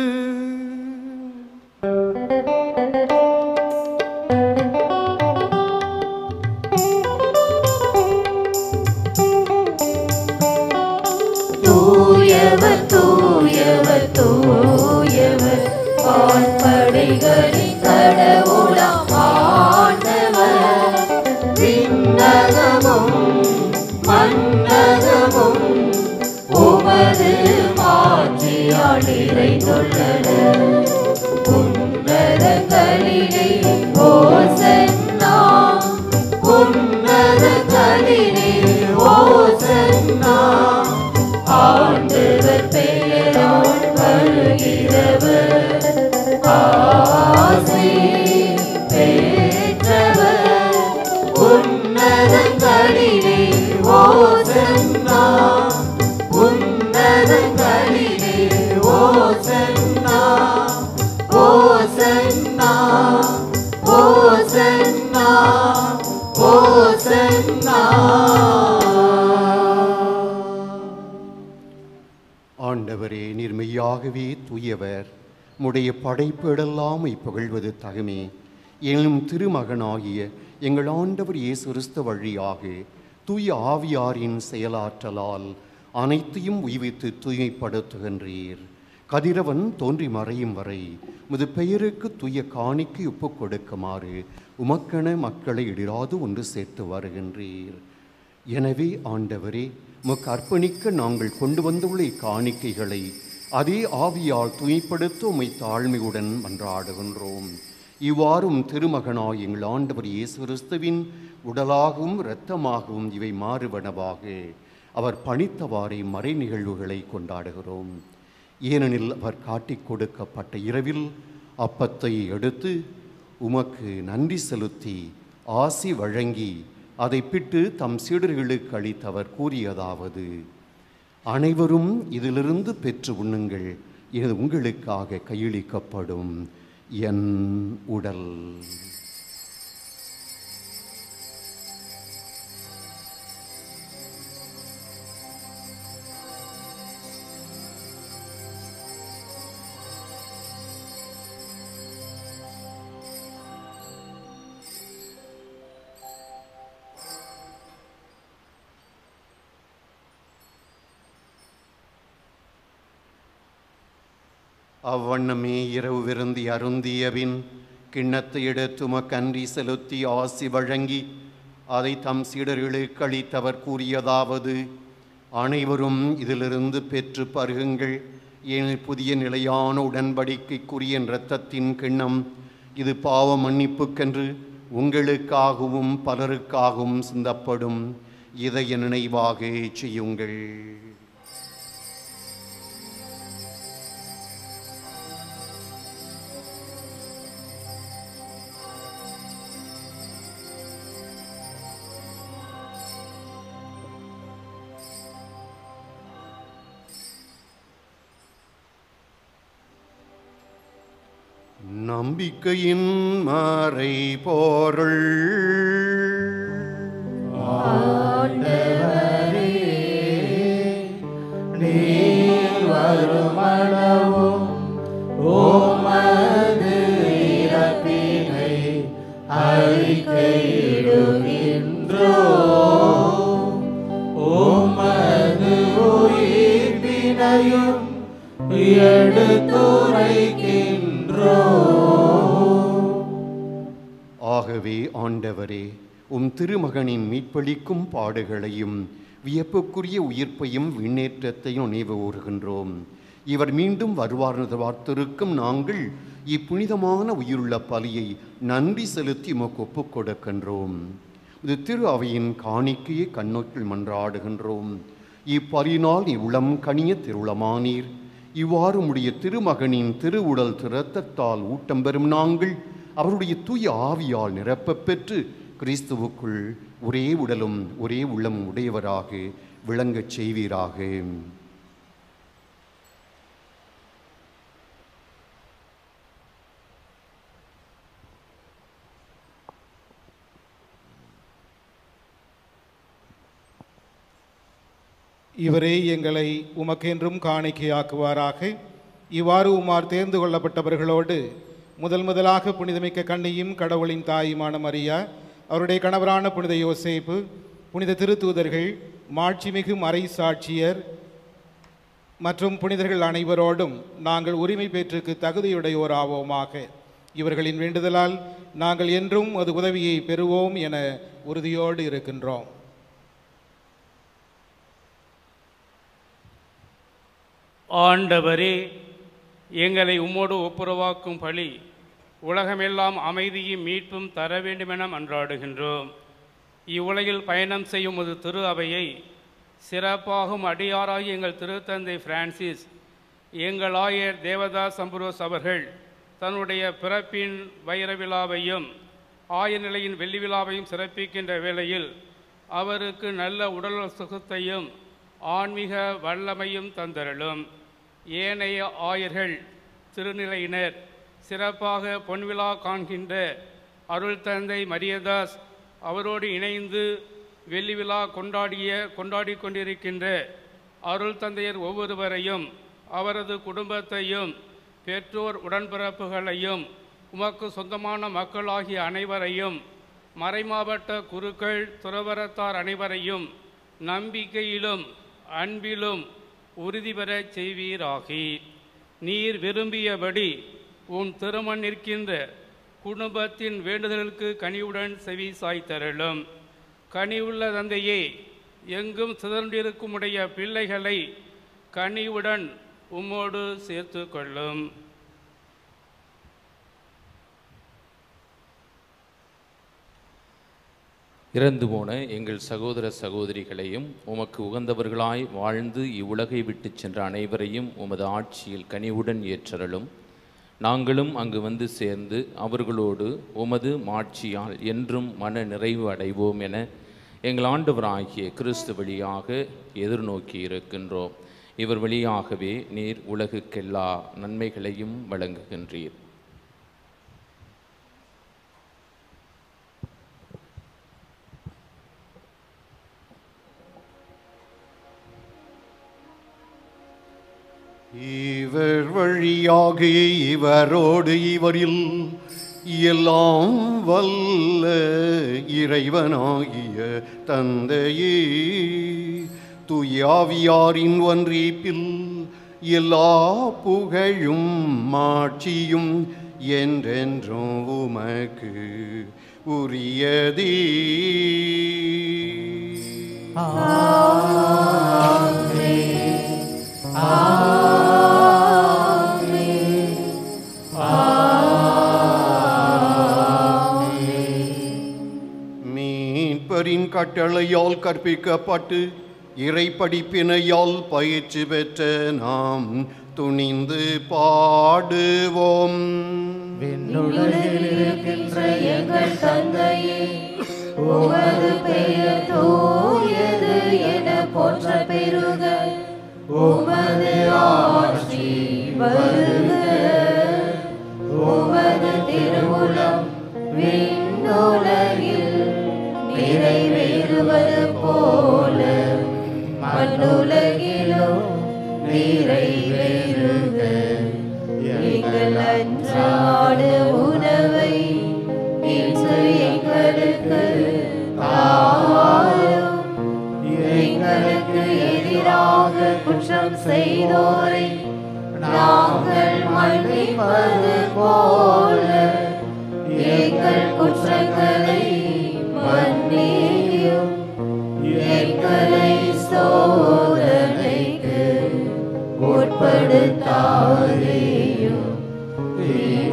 தூயவர் தூயவர் தூயவர் வான்படைகளின் கடவுளாம் ஆண்டவர் விண்ணகமும் மன்னகமும் உமது மாட்சியால் நிறைந்துள்ளன உன்னதங்களிலே ஓசன்னா உன்னதங்களிலே ஓசன்னா ஆண்டவர் பெயரால் வருகிறவர் ஆசி பெற்றவர் உன்னதங்களிலே ஓசன்னா உன்னதங்களிலே ஓசன்னா ஓசன்னா ஓசன்னா ஓசன்னா ஆண்டவரே நீர் மெய்யாகவே தூயவர் முடைய படைப்புகளெல்லாம் புகழ்வது தகுமே எனும் திருமகனாகிய எங்கள் ஆண்டவர் இயேசு கிறிஸ்து வழியாக தூய ஆவியாரின் செயலாற்றலால் அனைத்தையும் உய்வித்து தூய்மைப்படுத்துகின்றீர் கதிரவன் தோன்றி மறையும் வரை முது பெயருக்கு தூய காணிக்கை ஒப்புக் கொடுக்குமாறு உமக்கென மக்களை இடிராது ஒன்று சேர்த்து வருகின்றீர் எனவே ஆண்டவரே உமக்கு அர்ப்பணிக்க நாங்கள் கொண்டு வந்துள்ள இக்காணிக்கைகளை அதே ஆவியால் தூய்ப்படுத்த உம்மை தாழ்மையுடன் மன்றாடுகின்றோம் இவ்வாறும் திருமகனாய் எங்கள் ஆண்டவர் இயேசு கிறிஸ்துவின் உடலாகவும் இரத்தமாகவும் இவை மாறுவனவாக அவர் பணித்தவாறே மறை நிகழ்வுகளை கொண்டாடுகிறோம் ஏனெனில் அவர் காட்டிக் கொடுக்கப்பட்ட இரவில் அப்பத்தை எடுத்து உமக்கு நன்றி செலுத்தி ஆசி வழங்கி அதை பிட்டு தம் சீடர்களுக்கு அளித்தவர் கூறியதாவது அனைவரும் இதிலிருந்து பெற்று உண்ணுங்கள் இது உங்களுக்காக கையளிக்கப்படும் என் உடல் அவ்வண்ணமே இரவு விருந்தி அருந்தியபின் கிண்ணத்தை எடுத்து உமக்கன்றி செலுத்தி ஆசி வழங்கி அதை தம் சீடர்களுக்கு அளித்தவர் கூறியதாவது அனைவரும் இதிலிருந்து பெற்று பருகுங்கள் ஏனில் புதிய நிலையான உடன்படிக்கைக்குரிய இரத்தத்தின் கிண்ணம் இது பாவ மன்னிப்புக்கென்று உங்களுக்காகவும் பலருக்காகவும் சிந்தப்படும் இதய நினைவாக செய்யுங்கள் நம்பிக்கையின் மறை பொருள் நீர் வருமளவும் ஓமது இறப்பினை அறிக்கையிடுகின்றோ ஓமது உயிர்ப்பினையும் எடுத்துரைக்கின்றோ ஆகவே ஆண்டவரே உம் திருமகனின் மீட்பளிக்கும் பாடுகளையும் வியப்புக்குரிய உயிர்ப்பையும் விண்ணேற்றத்தையும் நினைவு கூறுகின்றோம் இவர் மீண்டும் வருவார் என்று பார்த்திருக்கும் நாங்கள் இப்புனிதமான உயிருள்ள பலியை நன்றி செலுத்தி உமக்கு ஒப்புக் கொடுக்கின்றோம் இது திரு அவையின் காணிக்கையை கண்ணோக்கில் மன்றாடுகின்றோம் இப்பலியினால் நீ உளம் கனிய திருளமானீர் இவ்வாறு உடைய திருமகனின் திருவுடல் திரத்தத்தால் ஊட்டம் பெறும் நாங்கள் அவருடைய தூய ஆவியால் நிரப்பப் பெற்று கிறிஸ்துவுக்குள் ஒரே உடலும் ஒரே உள்ளம் உடையவராக விளங்கச் செய்வீராக இவரே எங்களை உமக்கென்றும் காணிக்கையாக்குவாராக இவ்வாறு உமார் தேர்ந்து கொள்ளப்பட்டவர்களோடு முதல் முதலாக புனிதமிக்க கண்ணியும் கடவுளின் தாயுமான மரியா அவருடைய கணவரான புனித யோசேப்பு புனித திருத்தூதர்கள் மாட்சிமிகு மறை சாட்சியர் மற்றும் புனிதர்கள் அனைவரோடும் நாங்கள் உரிமை பெற்றுக்கு தகுதியுடையோராவோமாக இவர்களின் வேண்டுதலால் நாங்கள் என்றும் அது உதவியை பெறுவோம் என உறுதியோடு இருக்கின்றோம் ஆண்டவரே எங்களை உம்மோடு ஒப்புரவாக்கும் பழி உலகமெல்லாம் அமைதியும் மீட்பும் தர வேண்டுமென மன்றாடுகின்றோம் இவ்வுலகில் பயணம் செய்யும் ஒரு திரு அவையை சிறப்பாகும் அடியாராகி எங்கள் திருத்தந்தை பிரான்சிஸ் எங்கள் ஆயர் தேவதாஸ் அம்புரோஸ் அவர்கள் தன்னுடைய பிறப்பின் வைர விழாவையும் ஆயர் நிலையின் வெள்ளி விழாவையும் சிறப்பிக்கின்ற வேளையில் அவருக்கு நல்ல உடல் சுகத்தையும் ஆன்மீக வல்லமையும் தந்தருளும் ஏனைய ஆயர்கள் திருநிலையினர் சிறப்பாக பொன்விழா காண்கின்ற அருள் தந்தை மரியதாஸ் அவரோடு இணைந்து வெள்ளி விழா கொண்டாடிய கொண்டாடி கொண்டிருக்கின்ற அருள் தந்தையர் ஒவ்வொருவரையும் அவரது குடும்பத்தையும் பெற்றோர் உடன்பிறப்புகளையும் உமக்கு சொந்தமான மக்களாகிய அனைவரையும் மறைமாவட்ட குருக்கள் துறவரத்தார் அனைவரையும் நம்பிக்கையிலும் அன்பிலும் உறுதி பெறச் செய்வீராகி நீர் விரும்பியபடி உன் திருமண் நிற்கின்ற குடும்பத்தின் வேண்டுதலுக்கு கனிவுடன் செவி சாய்த்தருளும் கனிவுள்ள தந்தையே எங்கும் சிதறிருக்கும் உடைய பிள்ளைகளை கனிவுடன் உம்மோடு சேர்த்து கொள்ளும் இறந்து போன எங்கள் சகோதர சகோதரிகளையும் உமக்கு உகந்தவர்களாய் வாழ்ந்து இவ்வுலகை விட்டுச் சென்ற அனைவரையும் உமது ஆட்சியில் கனிவுடன் ஏற்றருளும் நாங்களும் அங்கு வந்து சேர்ந்து அவர்களோடு உமது மாட்சியால் என்றும் மன நிறைவு அடைவோம் என எங்கள் ஆண்டவராகிய கிறிஸ்து வழியாக எதிர்நோக்கி இருக்கின்றோம் இவர் வழியாகவே நீர் உலகுக்கெல்லா நன்மைகளையும் வழங்குகின்றீர் இவர் வழியாக இவரோடு இவரில் எல்லாம் வல்ல இறைவனாகிய தந்தையே துயாவியாரின் ஒன்றிப்பில் எல்லா புகழும் மாட்சியும் என்றென்றும் உமக்கு உரியதே மீட்பரின் கட்டளையால் கற்பிக்கப்பட்டு இறை படிப்பினையால் பயிற்சி பெற்ற நாம் துணிந்து பாடுவோம் விண்ணுலகில் இருக்கின்ற எங்கள் தந்தையே உமது பெயர் தூயது என போற்ற பெருக உமது ஆட்சி வருக உமது திருவுளம் விண்ணுலகில் நிறைவேறுவது போல மண்ணுலகிலும் நிறைவேறுக எங்கள் அன்றாட உணவை இன்று எங்களுக்கு தாரும் எங்களுக்கு எதிராக குற்றம் செய்தோரை நாங்கள் மன்னிப்பது போல எங்கள் குற்றங்களை மன்னியும் எங்களை சோதனைக்கு உட்படுத்த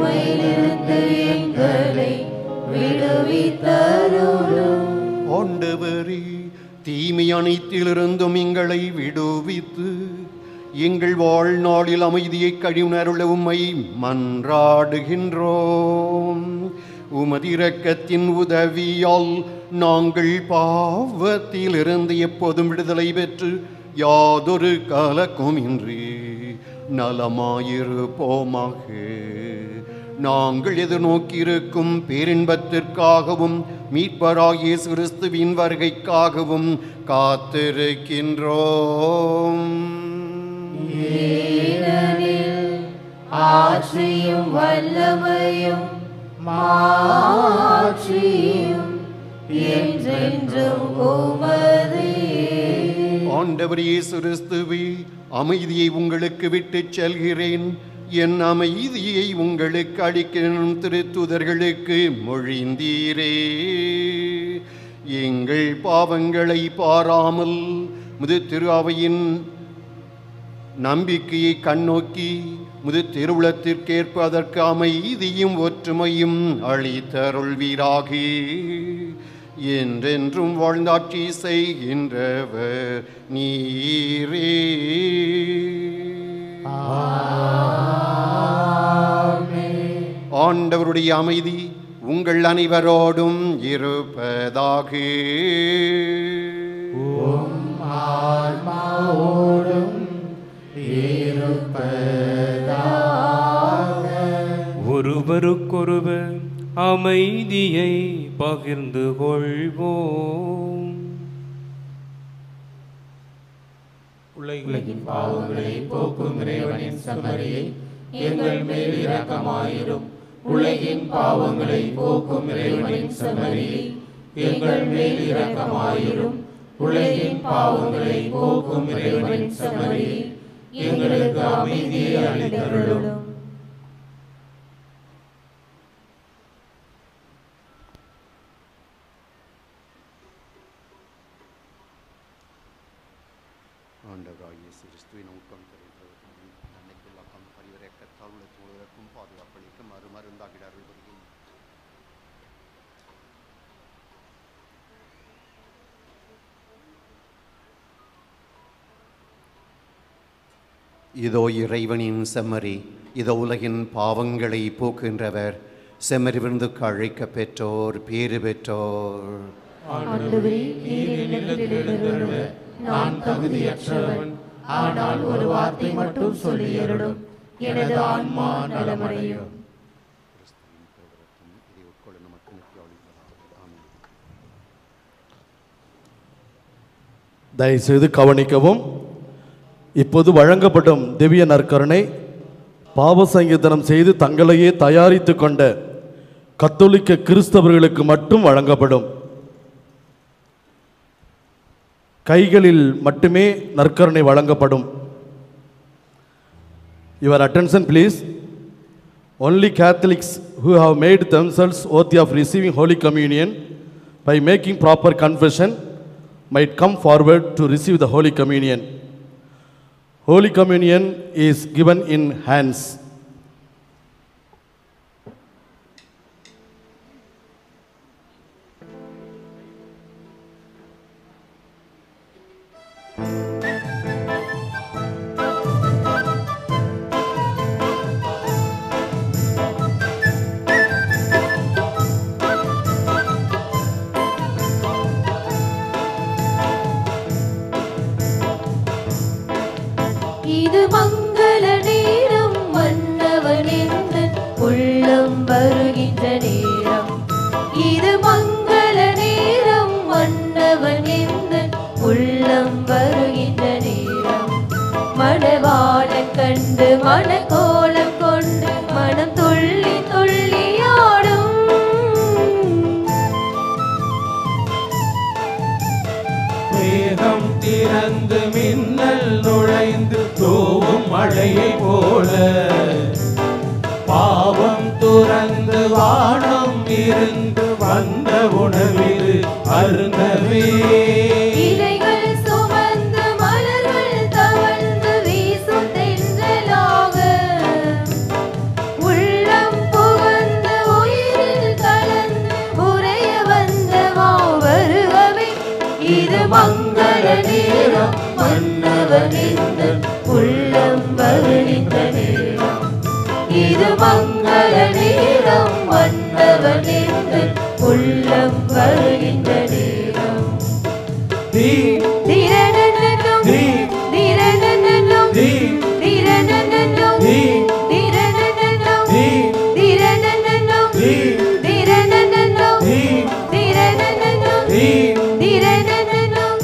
தீமையிலிருந்து எங்களை விடுவித்தருளும் ஆண்டவரே தீமை அனைத்திலிருந்தும் எங்களை விடுவித்து எங்கள் வாழ்நாளில் அமைதியை கழிவுணருள உம்மை மன்றாடுகின்றோம் உமது இரக்கத்தின் உதவியால் நாங்கள் பாவத்திலிருந்து எப்போதும் விடுதலை பெற்று யாதொரு கலக்கமின்றி நலமாயிருப்போமாக நாங்கள் எதிர்நோக்கியிருக்கும் பேரின்பத்திற்காகவும் மீட்பராகிய இயேசு கிறிஸ்துவின் வருகைக்காகவும் காத்திருக்கின்றோம் ஏனெனில் ஆட்சியும் வல்லமையும் மாட்சியும் என்றென்றும் உமதே ஆண்டவர் இயேசு கிறிஸ்துவே அமைதியை உங்களுக்கு விட்டுச் செல்கிறேன் என் அமைதியை உங்களுக்கு அளிக்கணும் திருத்துதர்களுக்கு மொழிந்தீரே எங்கள் பாவங்களை பாராமல் முது திரு அவையின் நம்பிக்கையை கண்ணோக்கி முது திருவுளத்திற்கேற்ப அதற்கு அமைதியும் ஒற்றுமையும் அளித்தருள்வீராக என்றென்றும் வாழ்ந்தாட்சி செய்கின்றவர் நீரே ஆண்டவருடைய அமைதி உங்கள் அனைவரோடும் இருப்பதாக ஆன்மாவோடும் இருப்பதாக ஒருவருக்கொருவர் அமைதியை பகிர்ந்து கொள்வோம் உலகின் பாவங்களை போக்கும் இறைவனின் சமரியை எங்கள் மேல் இரக்கமாயிரும் உலகின் பாவங்களை போக்கும் இறைவனின் சமரியை எங்கள் மேல் இரக்கமாயிரும் உலகின் பாவங்களை போக்கும் இறைவனின் சமரியை எங்களுக்கு அமைதியை அளித்தருளும் ஆண்டவராகிய இயேசு கிறிஸ்துவின் ஊக்கம் தெரிவிப்பதற்கும் நன்மைக்குள்ளாக்கம் பரிவரக்கத்தால் உள்ள சூழலுக்கும் பாதுகாப்பளிக்கும் மறுமருந்தாகிட அருள் புரியும் இதோ இறைவனின் செம்மறி இதோ உலகின் பாவங்களை போக்குகின்றவர் செம்மறி விருந்துக்கு அழைக்க பெற்றோர் பேறு பெற்றோர் ஆண்டவரே நீர் என்னிடத்தில் எழுந்தருள நான் தகுதியற்றவன் ஆனால் ஒரு வார்த்தை மட்டும் சொல்லியருளும் எனது ஆன்மா நலமடையும் இதை உட்கொள்ள நமக்கு நித்திய அளிப்பதாக ஆமென் தயவுசெய்து கவனிக்கவும் இப்போது வழங்கப்படும் திவ்ய நற்கருணை பாவ சங்கீதனம் செய்து தங்களையே தயாரித்து கொண்ட கத்தோலிக்க கிறிஸ்தவர்களுக்கு மட்டும் வழங்கப்படும் கைகளில் மட்டுமே நற்கருணை வழங்கப்படும் your attention please only Catholics who have made themselves worthy of receiving Holy Communion by making proper confession might come forward to receive the Holy Communion. Holy Communion is given in hands. இது மங்கள நேரம் மன்னவன் என்று உள்ளம் வருகின்ற நேரம் இது மங்கள நேரம் மன்னவன் என்று உள்ளம் வருகின்ற நேரம் மணவாளன் கண்டு மணக்கோலம் கொண்டு மனம் துள்ளி துள்ளி ஆடும் மேகம் திறந்து மின்னல் நுழைந்து தூவும் மழையை போல பாவம் துறந்து வானம் இருந்து வந்த உணவிது அருந்தவே இலைகள் சுமந்து மலர்கள் தவழ்ந்து வீசும் தென்றலாக உள்ளம் பூ மன்னவன் எந்த உள்ளம் வருகின்ற நேரம் இது மங்கள நேரம் மன்னவன் எந்த உள்ளம் வருகின்ற நேரம் திரணனனும் திரணனனும் திரணனனும் திரணனனும் திரணனனும் திரணனனும் திரணனனும் திரணனனும்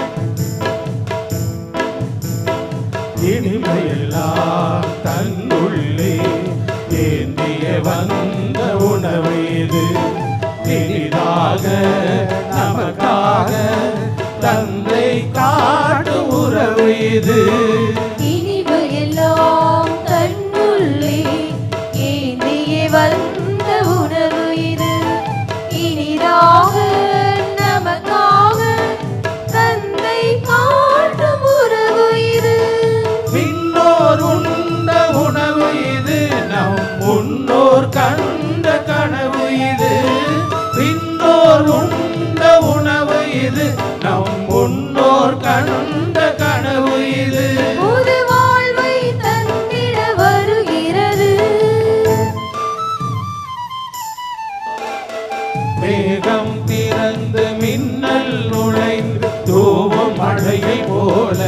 இனிமையெல்லாம் தன்னுள்ளே ஏந்திய வந்த உணவு இது இனிதாக நமக்காக தந்தை காட்டும் உறவு இது இனிமையெல்லாம் தன்னுள்ளே ஏந்தியே வந்த உணவு இது இனிதாக நமக்காக தந்தை காட்டும் உறவு இது விண்ணோர் உண்ட உணவு இது நம் முன்னோர் கண்ட கனவு இது விண்ணோர் உண்ட உணவு இது நம் முன்னோர் கண்ட கனவு இது புது வாழ்வை தந்திட வருகிறது மேகம் திறந்து மின்னல் நுழைந்து தூவும் மழையை போல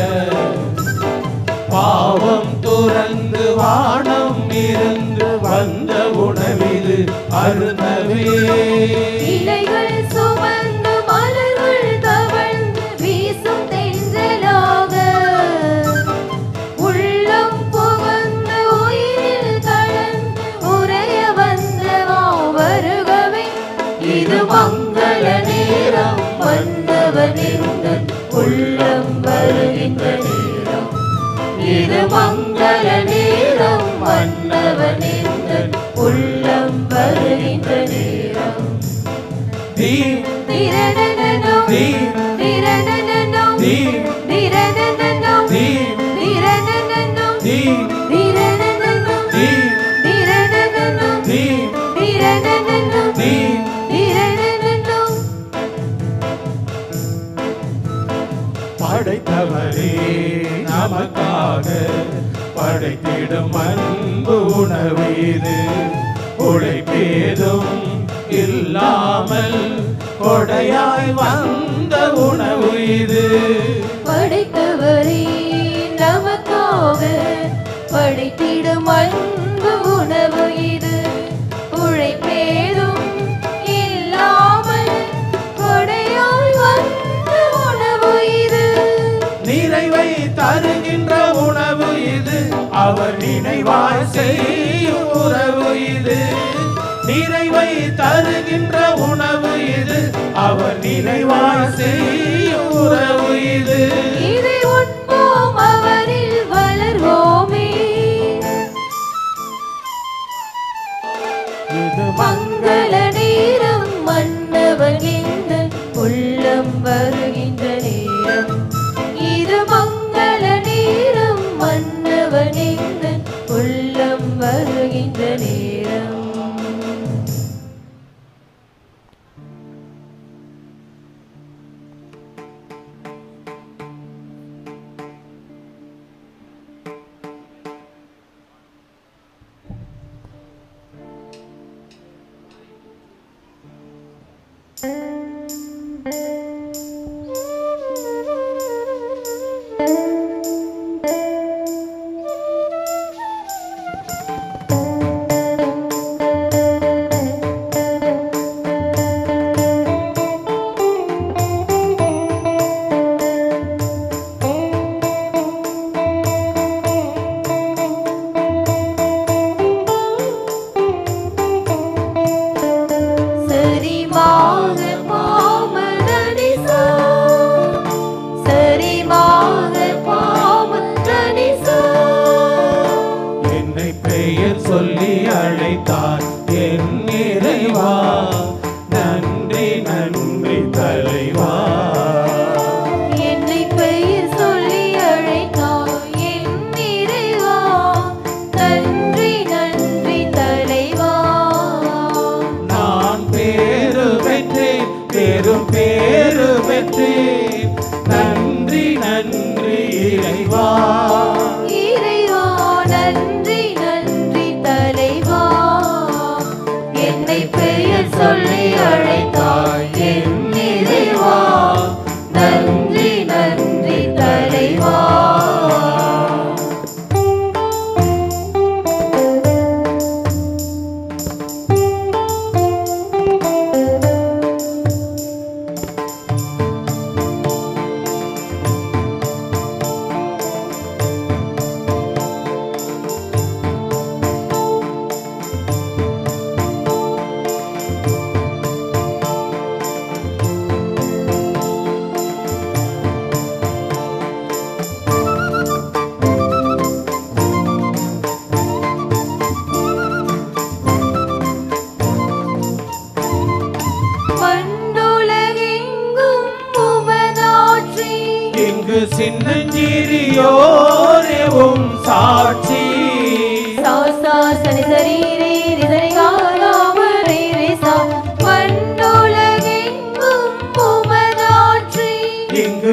பாவம் துறந்து வானம் இருந்து வந்த உணவிது அருந்தவே இலைகள் சுமந்து மலர்கள் தவழ்ந்து வீசும் தென்றலாக உள்ளம் புகுந்து உயிரில் கலந்து உரைய வந்த வருகவே இது மங்கள நேரம் வந்தவன் எங்கள் உள்ளம் வருகின்ற நேரம் இது மங்கள நேரம் வந்தவன் எங்கள் உள்ளம் வருகின்ற நேரம் திரணனனும் திரணனனும் திரணனனும் திரணனனும் திரணனனும் திரணனனும் திரணனனும் திரணனனும் படைத்தவரே நமக்காக படைத்திடும் அன்பு உணவு இது உழைப்பேதும் இல்லாமல் கொடையாய் வந்த உணவு இது படைத்தவரே நமக்காக படைத்திடும் அன்பு உணவு இது உழைப்பேதும் இல்லாமல் கொடையாய் வந்த உணவு இது நிறைவை தருகின்ற உணவு இது அவர் நினைவாய் செய்யும் உறவு இது நிறைவை தருகின்ற உணவு இது அவர் நினைவாய் செய்யும் உறவு இது இதை உண்போம் அவரில் வளர்வோமே இது மங்கள நேரம் மன்னவன் எந்த உள்ளம் வருகின்ற நேரம் இது மங்கள நேரம் மன்னவன் எந்த உள்ளம் வருகின்ற நேரம் சரிமாக பாமரனிசா சரிமாக பாமரனிசா என்னை பெயர் சொல்லி அழைத்தார் என் இறைவா நன்றி நன்றி தலைவா என்னை பெயர் சொல்லி அழைத்தார் என் இறைவா நன்றி நன்றி தலைவா நான் பேரு பெற்றேன் பெரும் பேரு பெற்றேன் நன்றி நன்றி என்னை பெயர் சொல்லி அழைத்தாய் என் இறைவா நன்றி நன்றி தலைவா மண்ணுலகெங்கும் உமதாட்சி இங்கு சின்னஞ்சிறியோரேவும் சாட்சி சாசா சனி சரீரே ரிதரி காலாமரே ரேசா மண்ணுலகெங்கும் உமதாட்சி இங்கு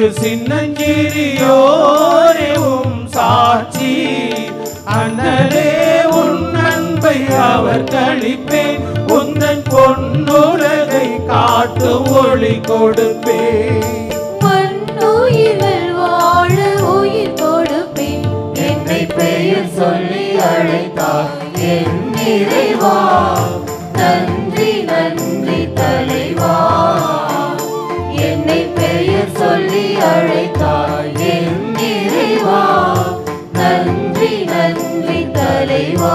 சின்னஞ்சிறியோரேவும் சாட்சி அண்ணலே உன் அன்பை அவர் கழிப்பேன் உந்தன் பொன்னுலகை காட்டும் ஒளி கொடுப்பேன் மண்ணுயிர்கள் வாழ உயிர் கொடுப்பேன் என்னை பெயர் சொல்லி அழைத்தார் என் இறைவா நன்றி நன்றி தலைவா என்னை பெயர் சொல்லி அழைத்தார் என் இறைவா நன்றி நன்றி தலைவா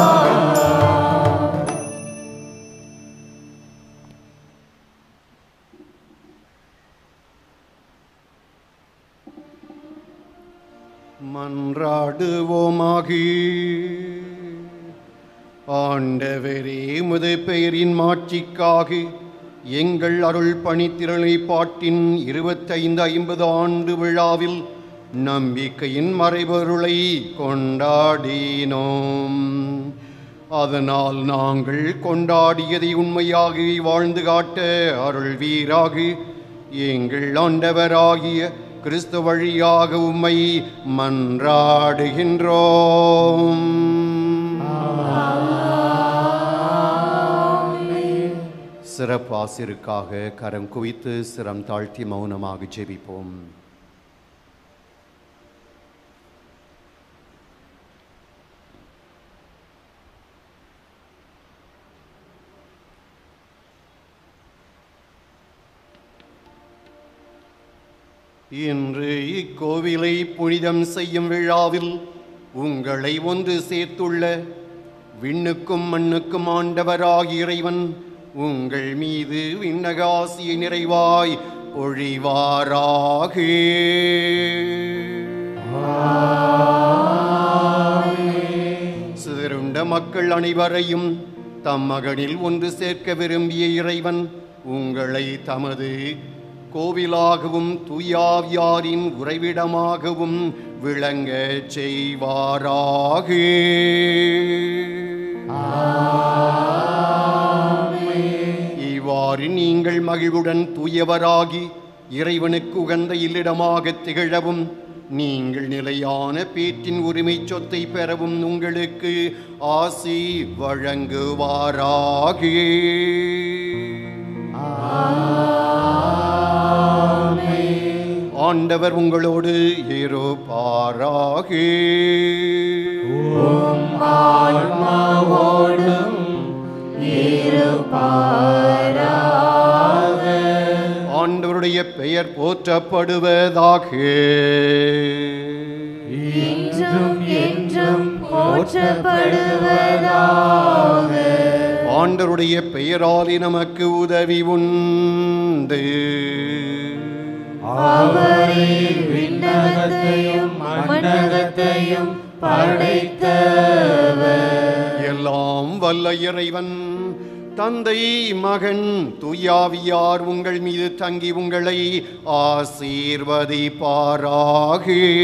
மன்றாடுவோமாகி ஆண்டவரே முது பெயரின் மாட்சிக்காக எங்கள் அருள் பணித்திரளை பாட்டின் இருபத்தைந்து ஐம்பது ஆண்டு விழாவில் நம்பிக்கையின் மறைபொருளை கொண்டாடினோம் அதனால் நாங்கள் கொண்டாடியதை உண்மையாக வாழ்ந்து காட்ட அருள் வீராக எங்கள் ஆண்டவராகிய கிறிஸ்து வழியாக உம்மை மன்றாடுகின்றோம் சிறப்பாசிற்காக கரம் குவித்து சிரம் தாழ்த்தி மௌனமாக ஜெபிப்போம் இன்று இக்கோவிலை புனிதம் செய்யும் விழாவில் உங்களை ஒன்று சேர்த்துள்ள விண்ணுக்கும் மண்ணுக்கும் ஆண்டவராகிய இறைவன் உங்கள் மீது விண்ணகாசிய நிறைவாய் பொழிவாராக சிதறுண்ட மக்கள் அனைவரையும் தம் மகனில் ஒன்று சேர்க்க விரும்பிய இறைவன் உங்களை தமது கோவிலாகவும் தூயாவியாரின் உறைவிடமாகவும் விளங்க செய்வாராக இவ்வாறு நீங்கள் மகிழ்வுடன் தூயவராகி இறைவனுக்கு உகந்த இல்லிடமாக திகழவும் நீங்கள் நிலையான பேற்றின் உரிமை சொத்தை பெறவும் உங்களுக்கு ஆசி வழங்குவாராக ஆண்டவர் உங்களோடு இருப்பாராக ஆன்மாவோடும் இருப்பாராக ஆண்டவருடைய பெயர் போற்றப்படுவதாக என்றும் என்றும் போற்றப்படுவதாக ஆண்டவருடைய பெயராலே நமக்கு உதவி உண்டு அவரே விண்ணகத்தையும் மண்ணகத்தையும் படைத்தவர் எல்லாம் வல்ல இறைவன் தந்தை மகன் துயாவியார் உங்கள் மீது தங்கி உங்களை ஆசீர்வதிப்பாராக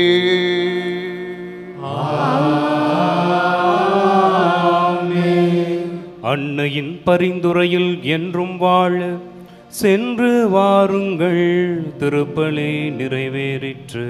அன்னையின் பரிந்துரையில் என்றும் வாழ சென்று வாருங்கள் திருப்பலி நிறைவேறிற்று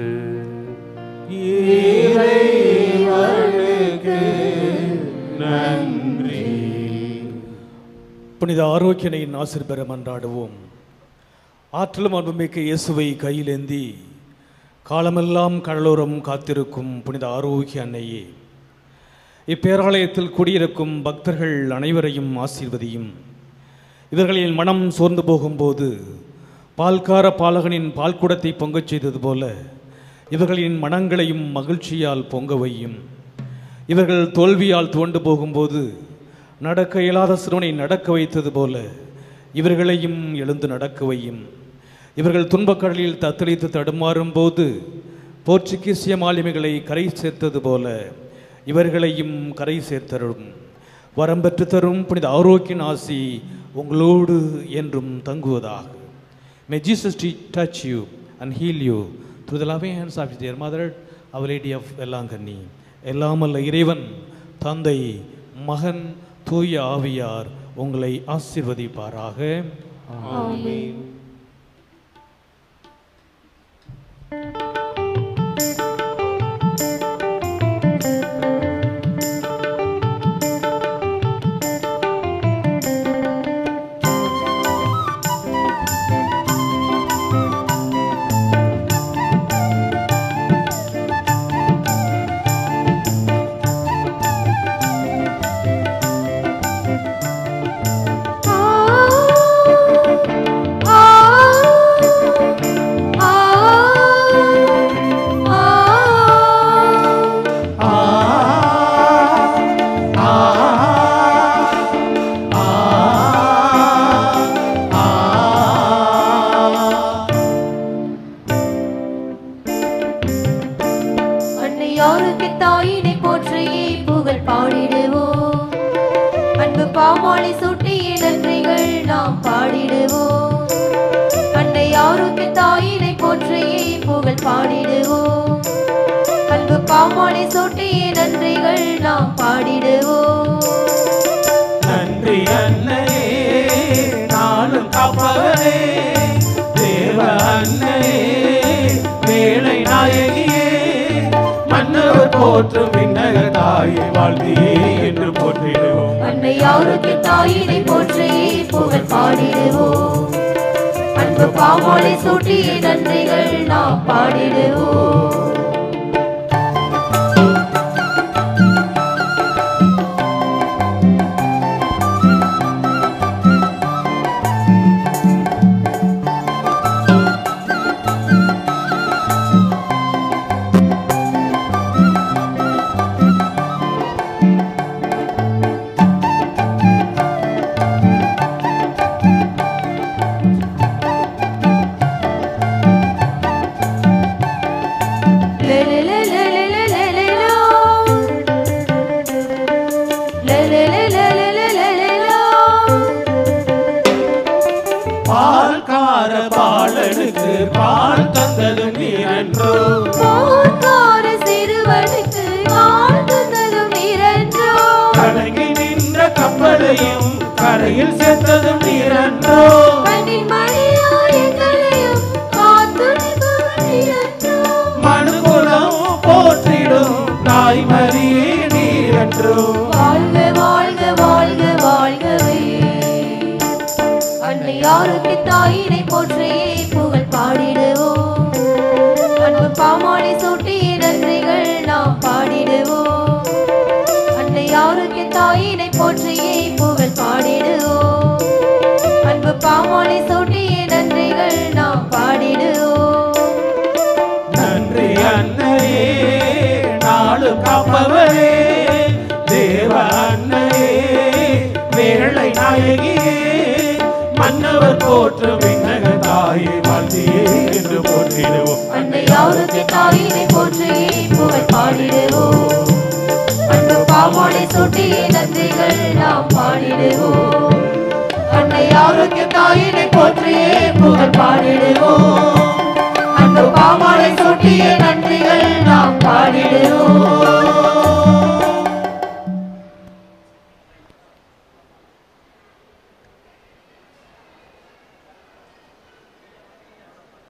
இறைவனுக்கு நன்றி புனித ஆரோக்கியனையின் ஆசிர் பெற மன்றாடுவோம் ஆற்றலும் அன்புமிக்க இயேசுவை கையிலேந்தி காலமெல்லாம் கடலோரம் காத்திருக்கும் புனித ஆரோக்கிய அன்னையே இப்பேராலயத்தில் குடியிருக்கும் பக்தர்கள் அனைவரையும் ஆசீர்வதியும் இவர்களின் மனம் சோர்ந்து போகும்போது பால்கார பாலகனின் பால்குடத்தை பொங்கச் செய்தது போல இவர்களின் மனங்களையும் மகிழ்ச்சியால் பொங்க வையும் இவர்கள் தோல்வியால் துவண்டு போகும்போது நடக்க இயலாத சிறுவனை நடக்க வைத்தது போல இவர்களையும் எழுந்து நடக்க வையும் இவர்கள் துன்பக்கடலில் தத்தளித்து தடுமாறும் போது போர்ச்சுகீசிய மாலுமிகளை கரை சேர்த்தது போல இவர்களையும் கரை சேர்த்தரும் வரம் பெற்று தரும் புனித ஆரோக்கிய ஆசி உங்களோடு என்றும் தங்குவதாக May Jesus te- touch you and heal you through the loving hands of his dear mother, Our Lady of Vellankani. எல்லாமல்ல இறைவன் தந்தை மகன் தூய ஆவியார் உங்களை ஆசீர்வதிப்பாராக ஆமென். அன்னையாருக்கு தாயினை போற்றியே புகழ் பாடிடுவோம் அன்பு பாமாலை சூட்டிய நன்றிகள் நாம் பாடிடுவோம் அன்னையாருக்கு தாயினை போற்றியே புகழ் பாடிடுவோம் அன்பு பாமாலை சூட்டிய நன்றிகள் நாம் பாடிடுவோம் நன்றி அன்னையே நாளும் காப்பவரே தேவ அன்னையே வேலை நாயகியே மன்னவர் போற்றும் விண்ணக தாயை வாழ்த்தியே என்று போற்றிடுவோம் அன்னையாருக்கு தாயினை போற்றியே புகழ் பாடிடுவோம் அன்பு பாமாலை சூட்டிய நன்றிகள் நாம் பாடிடுவோம் பால்கார பாலனுக்கு பால் தந்ததும் நீ அன்றோ போர்க்கார சிறுவனுக்கு வாழ்த்துதலும் நீரன்றோ கலங்கி நின்ற கப்பலையும் கரையில் சேர்த்ததும் நீரன்றோ மண்ணின் மணியா எங்களையும் காத்துணிப்பவன் நீரன்றோ மனுகுலம் போற்றிடும் தாய்மரியே நீரன்றோ வாழ்க வாழ்க வாழ்க வாழ்கவே அன்னையாருக்கு தாயினை போற்றியே புகழ் பாடிடுவோம் அன்பு பாமாலை சூட்டிய நன்றிகள் நாம் பாடிடுவோம் அன்னையாருக்கு தாயினை போற்றியே புகழ் பாடிடுவோம் அன்பு பாமாலை சூட்டிய நன்றிகள் நாம் பாடிடுவோம் நன்றி அன்னையே நாளும் காப்பவரே தேவ அன்னையே வேளை நாயகியே மன்னவர் போற்று விண்ணக தாயை வாழ்த்தியே என்று போற்றிடுவோம் அன்னையாருக்கு தாயினை போற்றியே புகழ் பாடிடுவோம் அன்பு பாமாலை சூட்டிய நன்றிகள் நாம் பாடிடுவோம் அன்னையாருக்கு தாயினை போற்றியே புகழ் பாடிடுவோம் அன்பு பாமாலை சூட்டிய